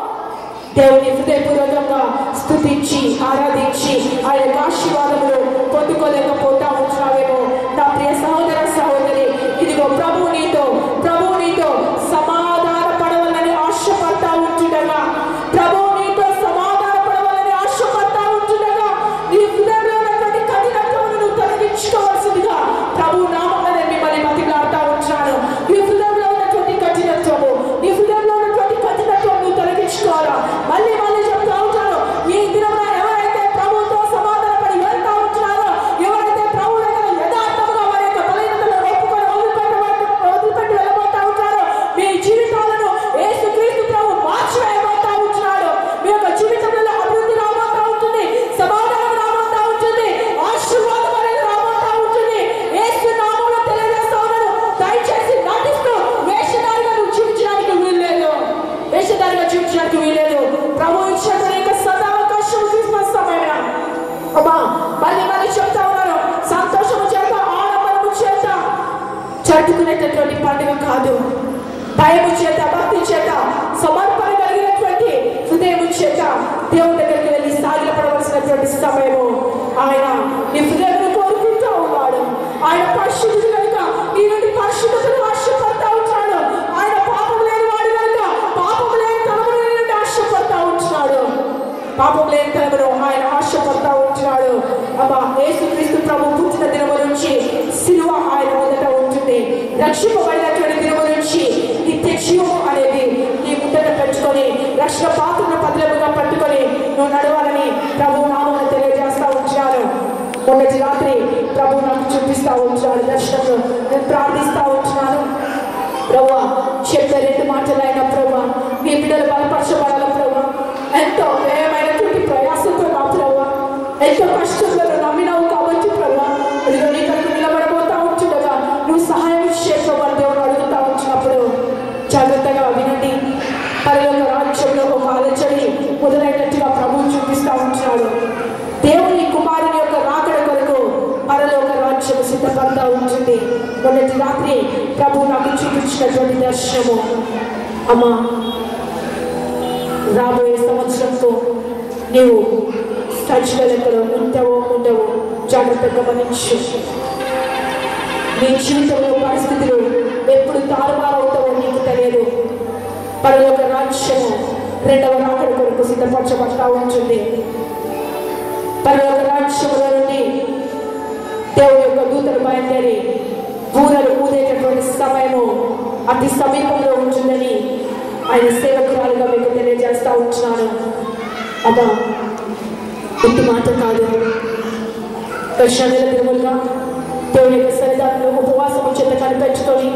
దేవుని హృదయపూర్వకంగా స్తుతించి ఆరాధించి ఆ యొక్క ఆశీర్వాదములు పొందుకోలేకపోతా ఉంటున్నావేమో నా ప్రియ సహోదర సహోదరి ఇదిగో ప్రభు నీతో ప్రభు నీతో సమాధాన పడవాలని ఆశపడతా ఉంటుండగా ప్రభు నీతో సమాధాన పడవాలని ఆశపడతా ఉంటుండగా నీ హృదయంలో ఉన్నటువంటి కఠినత్వమును నువ్వు తొలగించుకోవాల్సిందిగా ప్రభు నామమున మిమ్మల్ని బతిలాడుతా ఉంటున్నాను నీ హృదయంలో ఉన్నటువంటి కఠినత్వము నీ హృదయంలో ఉన్నటువంటి కఠినత్వం నువ్వు తొలగించుకోవాలా మళ్ళీ మళ్ళీ చెప్తా ఉంటాను ఈ దినమున ఎవరైతే ప్రభుతో సమాధాన పడి వెళ్తా ఉంటున్నారో ఎవరైతే జరుపుకునేటటువంటి పండుగ కాదు భయము చేత భక్తి చేత సమర్పణ కలిగినటువంటి హృదయం చేత దేవుడి దగ్గరికి వెళ్ళి సాగిలపడవలసినటువంటి సమయము ఆయన నీ హృదయాన్ని కోరుకుంటూ ఉన్నాడు ఆయన పరిశుద్ధుడు కనుక నీ నుండి పరిశుద్ధతను ఆశపడతా ఉంటాడు ఆయన పాపం లేని వాడు కనుక పాపం లేని తలముల నుండి ఆశపడతా ఉంటున్నాడు పాపం లేని తలమును ఆయన ఆశపడతా ఉంటున్నాడు అమ్మా యేసుక్రీస్తు ప్రభు పుట్టిన దినము నుంచి సిలువ ఆయన మొదట ఉంటుంది రక్షింపబడినటువంటి దినము నుంచి నిత్య జీవము అనేది నీ ముందట పెంచుకొని రక్షణ పాత్రను పదిలముగా పట్టుకొని నువ్వు నడవాలని ప్రభు నామను తెలియజేస్తా ఉంటున్నాను మొన్నటి రాత్రి ప్రభు నాకు చూపిస్తా ఉంటున్నాడు దర్శనంలో నేను ప్రార్థిస్తా ఉంటున్నాను ప్రభా చెప్పే రెండు మాటలు అయిన ప్రభా మీ బిడ్డలు బలపరచబడాల ప్రభా ఎంతో వ్యయమైనటువంటి ప్రయాసంతో నా ప్రభా ఎంతో కష్టంలో నువ్వు నమ్మినావు కాబట్టి ప్రభా ఇదిగో నీ కనుక నిలబడబోతా ఉంటుండగా నువ్వు సహాయం చేసుకోమని దేవుడు అడుగుతా ఉంటున్నప్పుడు జాగ్రత్తగా వినండి పరలోక రాజ్యంలో ఒక అలచడి మొదలైనట్టుగా ప్రభువు చూపిస్తా ఉంటున్నాడు దేవుని కుమారుని యొక్క రాకడ కొరకు పరలోక రాజ్యం సిద్ధపడతా ఉంటుంది మొన్నటి రాత్రి ప్రభు నాకు చూపించినటువంటి దర్శనము అమ్మా రాబోయే సంవత్సరంతో నీవు స్టచ్ల లెక్కలో ఉంటావో ఉండవో జాగ్రత్తగా గమనించు నీ జీవితంలో పరిస్థితులు ఎప్పుడు తారుమారవుతావో నీకు తెలియదు పరలోక రాజ్యము రెండవ రాకడ కొరకు సిద్ధపరచబడతా ఉంటుంది పరలోక రాజ్యములో నుండి దేవుని యొక్క దూతలు బయలుదేరి బూరలు ఊదేటటువంటి సమయము అతి సమీపంలో ఉంటుందని ఆయన సేవకురాలుగా మీకు తెలియజేస్తా ఉంటున్నాను అబ్బా ఇంటి మాట కాదు దర్శనాల దినములుగా దేవుని యొక్క సన్నిధానంలో ఉపవాసము చేత కనిపెట్టుకొని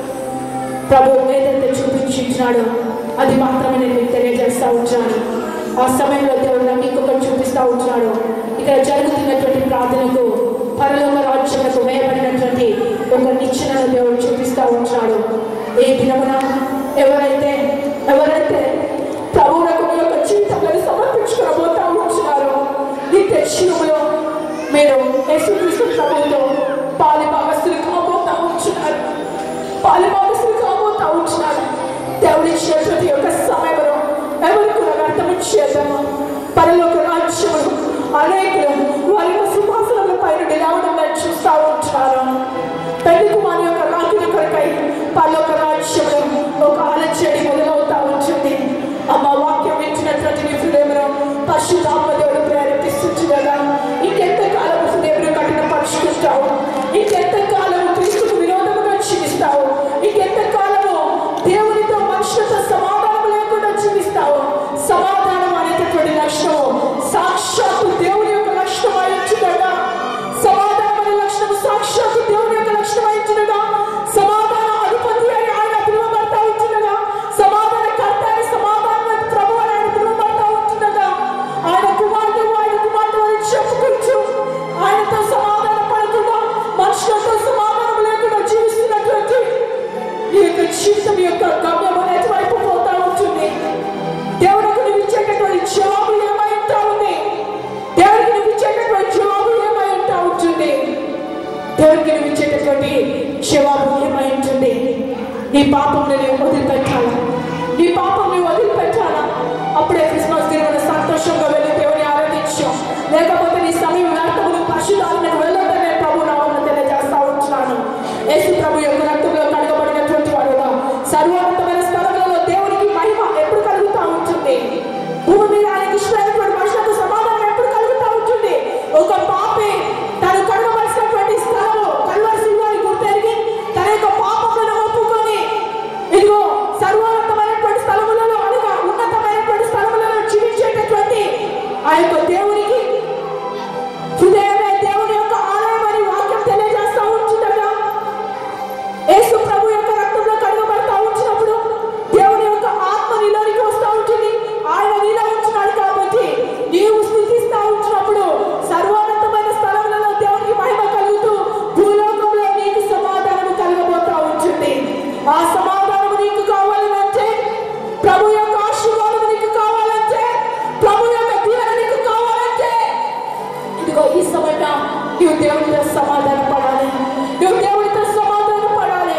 ప్రభు ఏదైతే చూపించున్నాడో అది మాత్రమే నేను మీకు తెలియజేస్తా ఉంటున్నాను ఆ సమయంలో దేవుడు నాకు ఇంకొకటి చూపిస్తా ఉంటున్నాడు ఇక్కడ జరుగుతున్నటువంటి ప్రార్థనకు పరలోక రాజ్యములకు వేయబడినటువంటి ఒక నిచ్చెనను దేవుడు చూపిస్తా ఉంటున్నాడు ఏ దినమున ఎవరైతే ఎవరైతే ప్రభువులకు మీ యొక్క జీవితంలో సమర్పించుకోబోతా ఉంటున్నారో నిత్య జీవములో మీరు యేసుక్రీస్తు ప్రభువుతో పాలి భాగస్తులు కాబోతా ఉంటున్నారు పాలి భాగస్తులు కాబోతా ఉంటున్నారు దేవుడి చేతుడి యొక్క సమయంలో ఎవరు కూడా వ్యర్థము చేద్దాము పరలోక రాజ్యములు అనేకులు వారి యొక్క సింహాసనాల పైన నిలవడం నేను చూస్తూ ఉంటున్నారు పెళ్లి కుమారి యొక్క రాకుల కొరకై పరలోక రాజ్యములు ఒక అలచడి మొదలవుతా ఉంటుంది అమ్మ వాక్యం వింటున్నటువంటి నీ హృదయంలో పరిశుద్ధాత్మ దేవుడు ప్రేరేపిస్తుండగా ఇంకెంత కాలం హృదయంలో కఠిన పరుచుకుంటావు ఇంకెంత కాలము క్రీస్తుకు విరోధముగా జీవిస్తావు ఇంకెంత కాలము దేవునితో మనుషులతో సమాధానం లేకుండా జీవిస్తావు సమాధానం అనేటటువంటి లక్షణం సాక్షాత్తు దేవుని యొక్క లక్షణం అయించుగా సమాధానం అనే లక్షణం సాక్షాత్తు దేవుని యొక్క లక్షణం అయించుగా సమాధాన అధిపతి అని ఆయన పిలువబడతా ఉంటుండగా సమాధాన కర్త అని సమాధాన ప్రభు అని ఆయన పిలువబడతా ఉంటుండగా ఆయన కుమార్తె ఆయన కుమార్తె అని చెప్పుకుంటూ ఆయనతో సమాధాన పడకుండా మనుషులతో సమాధానం లేకుండా జీవిస్తున్నటువంటి ఈ యొక్క జీవితం యొక్క గమ్యం అనేది వైపు పోతా ఉంటుంది దేవుడికి నువ్వు ఇచ్చేటటువంటి జాబ్ ఏమై ఉంటా ఉంది దేవుడికి నువ్వు ఇచ్చేటటువంటి జాబ్ ఏమై ఉంటా ఉంటుంది దేవుడికి నువ్వు ఇచ్చేటటువంటి జవాబు ఏమై ఉంటుంది నీ పాపం నువ్వు వదిలిపెట్టాలా నీ పాపం నువ్వు వదిలిపెట్టాలా అప్పుడే క్రిస్మస్ దిన సంతోషంగా వెళ్ళి దేవుని ఆరాధించాం లేకపోతే నీ సమయం వ్యర్థములు పరిశుధాలను వెళ్ళొద్దని నేను ప్రభు నామమున తెలియజేస్తా ఉంటున్నాను యేసు ప్రభు యొక్క రక్తంలో కడగబడినటువంటి వాడుగా సర్వోన్నతమైన స్థలములలో దేవునికి మహిమ ఎప్పుడు కలుగుతా ఉంటుంది భూమి మీద ఆయనకి ఇష్టమైనటువంటి మనుషులకు సమాధానం ఎప్పుడు కలుగుతా ఉంటుంది ఒక పాపి తను కడగవలసినటువంటి స్థలము కల్వరి సింహాన్ని గుర్తెరిగి తన యొక్క పాపములను ఒప్పుకొని ఇదిగో సర్వోన్నతమైనటువంటి స్థలములలో అనగా ఉన్నతమైనటువంటి స్థలములలో జీవించేటటువంటి ఆ యొక్క దేవునికి హృదయమే దేవుని యొక్క ఆలయం అని వాక్యం తెలియజేస్తా ఉంటుండగా యేసు ప్రభు యొక్క రక్తంలో కడగబడతా ఉంచినప్పుడు దేవుని యొక్క ఆత్మ నీలోనికి వస్తూ ఉంటుంది ఆయన నీలో ఉంటున్నాడు కాబట్టి నీవు స్థుతిస్తా ఉంచినప్పుడు సర్వోన్నతమైన స్థలములలో దేవునికి మహిమ కలుగుతూ భూలోకంలో నీకు సమాధానము కలగబోతా ఉంటుంది ఆ సమాధానము నీకు కావాలంటే ప్రభు యొక్క ఆశీర్వాదం నీకు కావాలంటే ప్రభు యొక్క దీవెన నీకు కావాలంటే ఇదిగో ఈ సమయంలో నువ్వు దేవునితో సమాధాన పడాలి నువ్వు దేవునితో సమాధాన పడాలి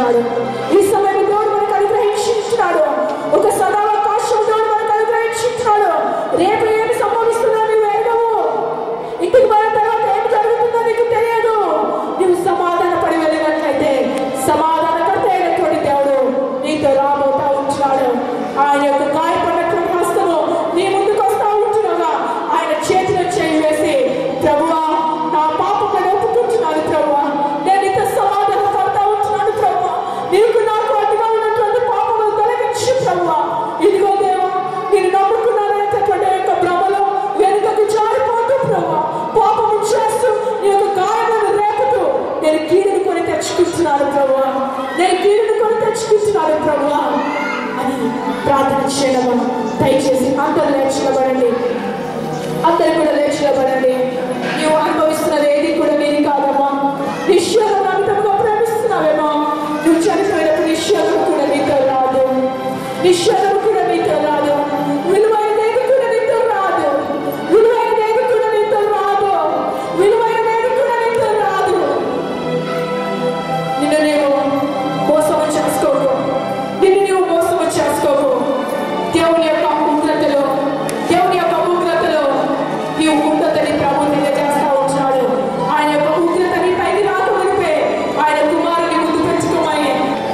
ఉంటున్నాడు ఈ సమయం దేవుడు మనకు అనుగ్రహించున్నాడు ఒక సదావకాశం దేవుడు మనకు అనుగ్రహించున్నాడు రేపు ఏమి సంభవిస్తుందో నువ్వు ఎరగవు ఇంటికి పోయిన తర్వాత ఏం జరుగుతుందో నీకు తెలియదు నువ్వు సమాధాన పడి వెళ్ళినట్లయితే సమాధానకర్త అయినటువంటి దేవుడు నీతో రాబోతా ఉంటున్నాడు ఆయన యొక్క గాయపడినటువంటి హస్తము నీ ముందుకు వస్తా ఉంటున్నాగా ఆయన చేతిలో చేయి వేసి ప్రభువా నా పాపములను ఒప్పుకుంటున్నాను ప్రభువా నేను ఇంత సమాధానం పడతా ఉంటున్నాను ప్రభువా నీకు నాకు అడ్డుగా ఉన్నటువంటి పాపములు తొలగించు ప్రభువా ఇదిగో దేవా నేను నమ్ముకున్నాననేటటువంటి యొక్క భ్రమలో వెనుకకు జారిపోతూ ప్రభువా పాపము చేస్తూ నీ యొక్క గాయములను రేపుతూ నేను కీడును కొని తెచ్చుకుంటున్నాను ప్రభువా నేను కీడును కొని తెచ్చుకుంటున్నాను ప్రభువా అని ప్రార్థన చేయడము దయచేసి అందరూ లేచినబడండి అందరు కూడా లేచినబడండి నీవు అనుభవిస్తున్నది ఏది కూడా నీది కాదమ్మా నిశ్చయం అమితంగా ప్రేమిస్తున్నావేమో నువ్వు చనిపోయినప్పుడు నిశ్చయం కూడా నీతో రాదు నిశ్చయం కూడా నీతో రాదు విలువైనది కూడా నీతో రాదు విలువైనది కూడా నీతో రాదు విలువైనది కూడా నీతో రాదు నిన్ను నీవు మోసం చేసుకోకు నిన్ను నీవు మోసం చేసుకోకు దేవుని యొక్క ఉగ్రతలో దేవుని యొక్క ఉగ్రతలో నీవు ఉగ్రతని ప్రభు తెలియజేస్తా ఉంటున్నాడు ఆయన యొక్క ఉగ్రతని పైకి రాకమునిపే ఆయన కుమారుని ముందు పెంచుకోమని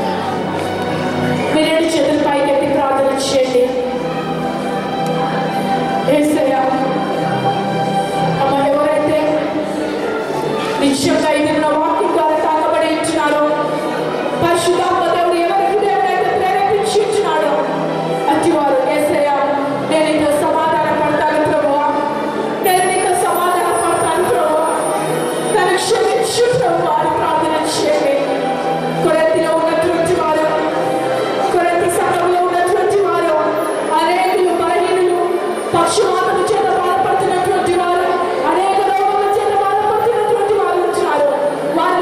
మీరు రెండు చేతులు పైకెత్తి ప్రార్థన చేయండి ఏసయ్యా అమ్మ ఎవరైతే నిశ్చయంగా ఇది నా వాక్యం ద్వారా తాకబడి ఇచ్చినారో పరిశుద్ధాత్మ దేవుడు ఎవరికి దేవుడైతే ప్రేరేపించి ఇచ్చినాడో అట్టివారు ఏసయ్య నేను నీకు సమాధాన పడతాను ప్రభువా నేను నీకు సమాధాన పడతాను ప్రభువా నన్ను క్షమించు ప్రభువా అని ప్రార్థన చేయండి కొరతిలో ఉన్నటువంటి వారు కొరతి సంఘంలో ఉన్నటువంటి వారు అనేకులు బలహీనులు పక్షవాతము చేత బాధపడుతున్నటువంటి వారు అనేక రోగముల చేత బాధపడుతున్నటువంటి వారు ఉంటున్నారు వారి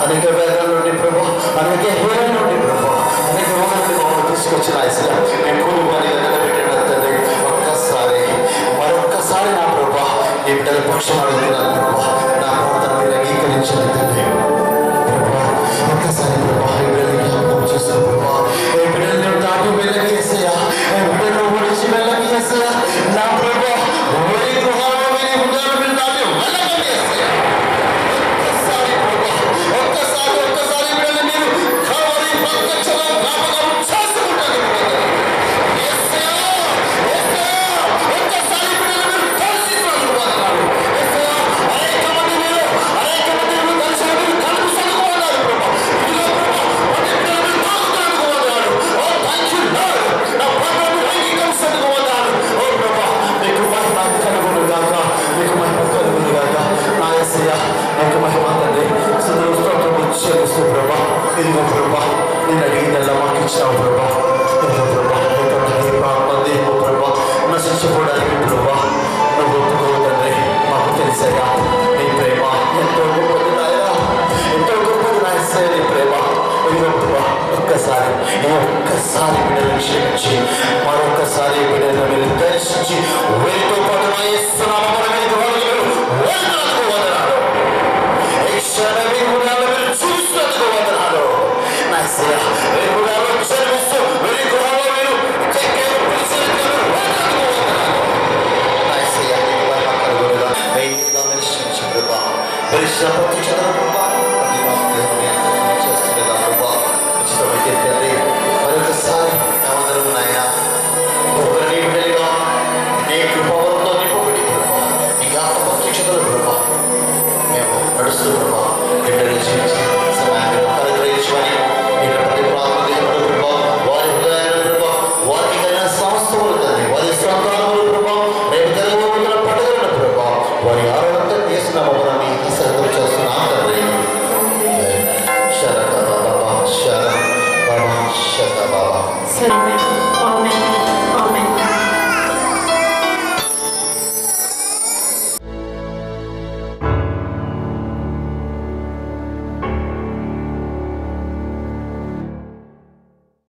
అనేక వేదన నుండి ప్రభా అనేక హీనం నుండి ప్రభా అనేక రోగాల నుండి మమ్మల్ని తీసుకొచ్చిన ఐసయ మేము కూలి పని నిలబెట్టిన తండ్రి ఒక్కసారి మరొక్కసారి నా ప్రభా నీ బిడ్డల పక్షం అడుగుతున్నాను ప్రభా నా ప్రార్థన మీరు అంగీకరించండి తండ్రి ప్రభా ఒక్కసారి ప్రభా ఈ బిడ్డలకి జ్ఞాపకం చేసుకో ప్రభా ఏ బిడ్డల్ని దాటి వెళ్ళకి వేసయ్యా ఏ బిడ్డలను ఒడిచి వెళ్ళకి వేసయ్యా నా ప్రభా ఒరి గృహాల్లో మీరు హృదయాలు మీరు దాటి వెళ్ళకండి వేసయ్యా ఒక్కసారి ప్రభా ఒక్కసారి ఒక్కసారి బిడ్డలు మీరు కావలి ప్రత్యక్షంగా జ్ఞాపకం చేసుకుంటాను యేసయ్యా యేసయ్యా ఒక్కసారి బిడ్డలు మీరు దర్శించడానికి వందనాలు యేసయ్యా అనేక మంది మీరు అనేక మంది మీరు దర్శన మీరు కలుపుసందుకు వందనాలు ప్రభా ఇదిగో ప్రభా ప్రతి బిడ్డలు మీరు తాకుతున్నందుకు వందనాలు ఓ థ్యాంక్ యూ లార్డ్ నా ప్రార్థన మీరు అంగీకరించినందుకు వందనాలు ఓ ప్రభా మీకు మహిమ కలుగును గాక మీకు మహిమ కలుగును గాక నా యేసయ్యా మీకు మహిమ తండ్రి సుందర స్తోత్రము చెల్లిస్తూ ప్రభా ఇదిగో ప్రభా నేను అడిగిందల్లా మాకు ఇచ్చావు ప్రభా ఇదిగో ప్రభా ఎటువంటి ప్రాంతం ప్రభా నశించిపోవడానికి ప్రభా నువ్వు ఒప్పుకోవు తండ్రి మాకు తెలుసయ్యా నీ ప్రేమ ఎంతో గొప్పది నాయనా ఎంతో గొప్పది నా యేసయ్య నీ ప్రేమ ఇదిగో ప్రభా ఒక్కసారి ఈ ఒక్కసారి బిడ్డలను క్షమించి మరొక్కసారి బిడ్డలను మీరు దర్శించి వీరితో పాటు నా యేసునామమున మీ గృహాలకు మీరు వెళ్ళినందుకు వందనాలు ఈ క్షణమే గుణాలు మీరు చూసినందుకు వందనాలు నా యేసయ్య ఈ గుణాలు చదివిస్తూ వీరి గృహాల్లో మీరు చెక్కేరు పిలిచినందుకు మీరు వందనాలు వందనాలు నా యేసయ్య నీకు మహిమ కలుగునుగా. మీ నామమున స్తుతించు ప్రభా. పరిశుద్ధ ప్రతి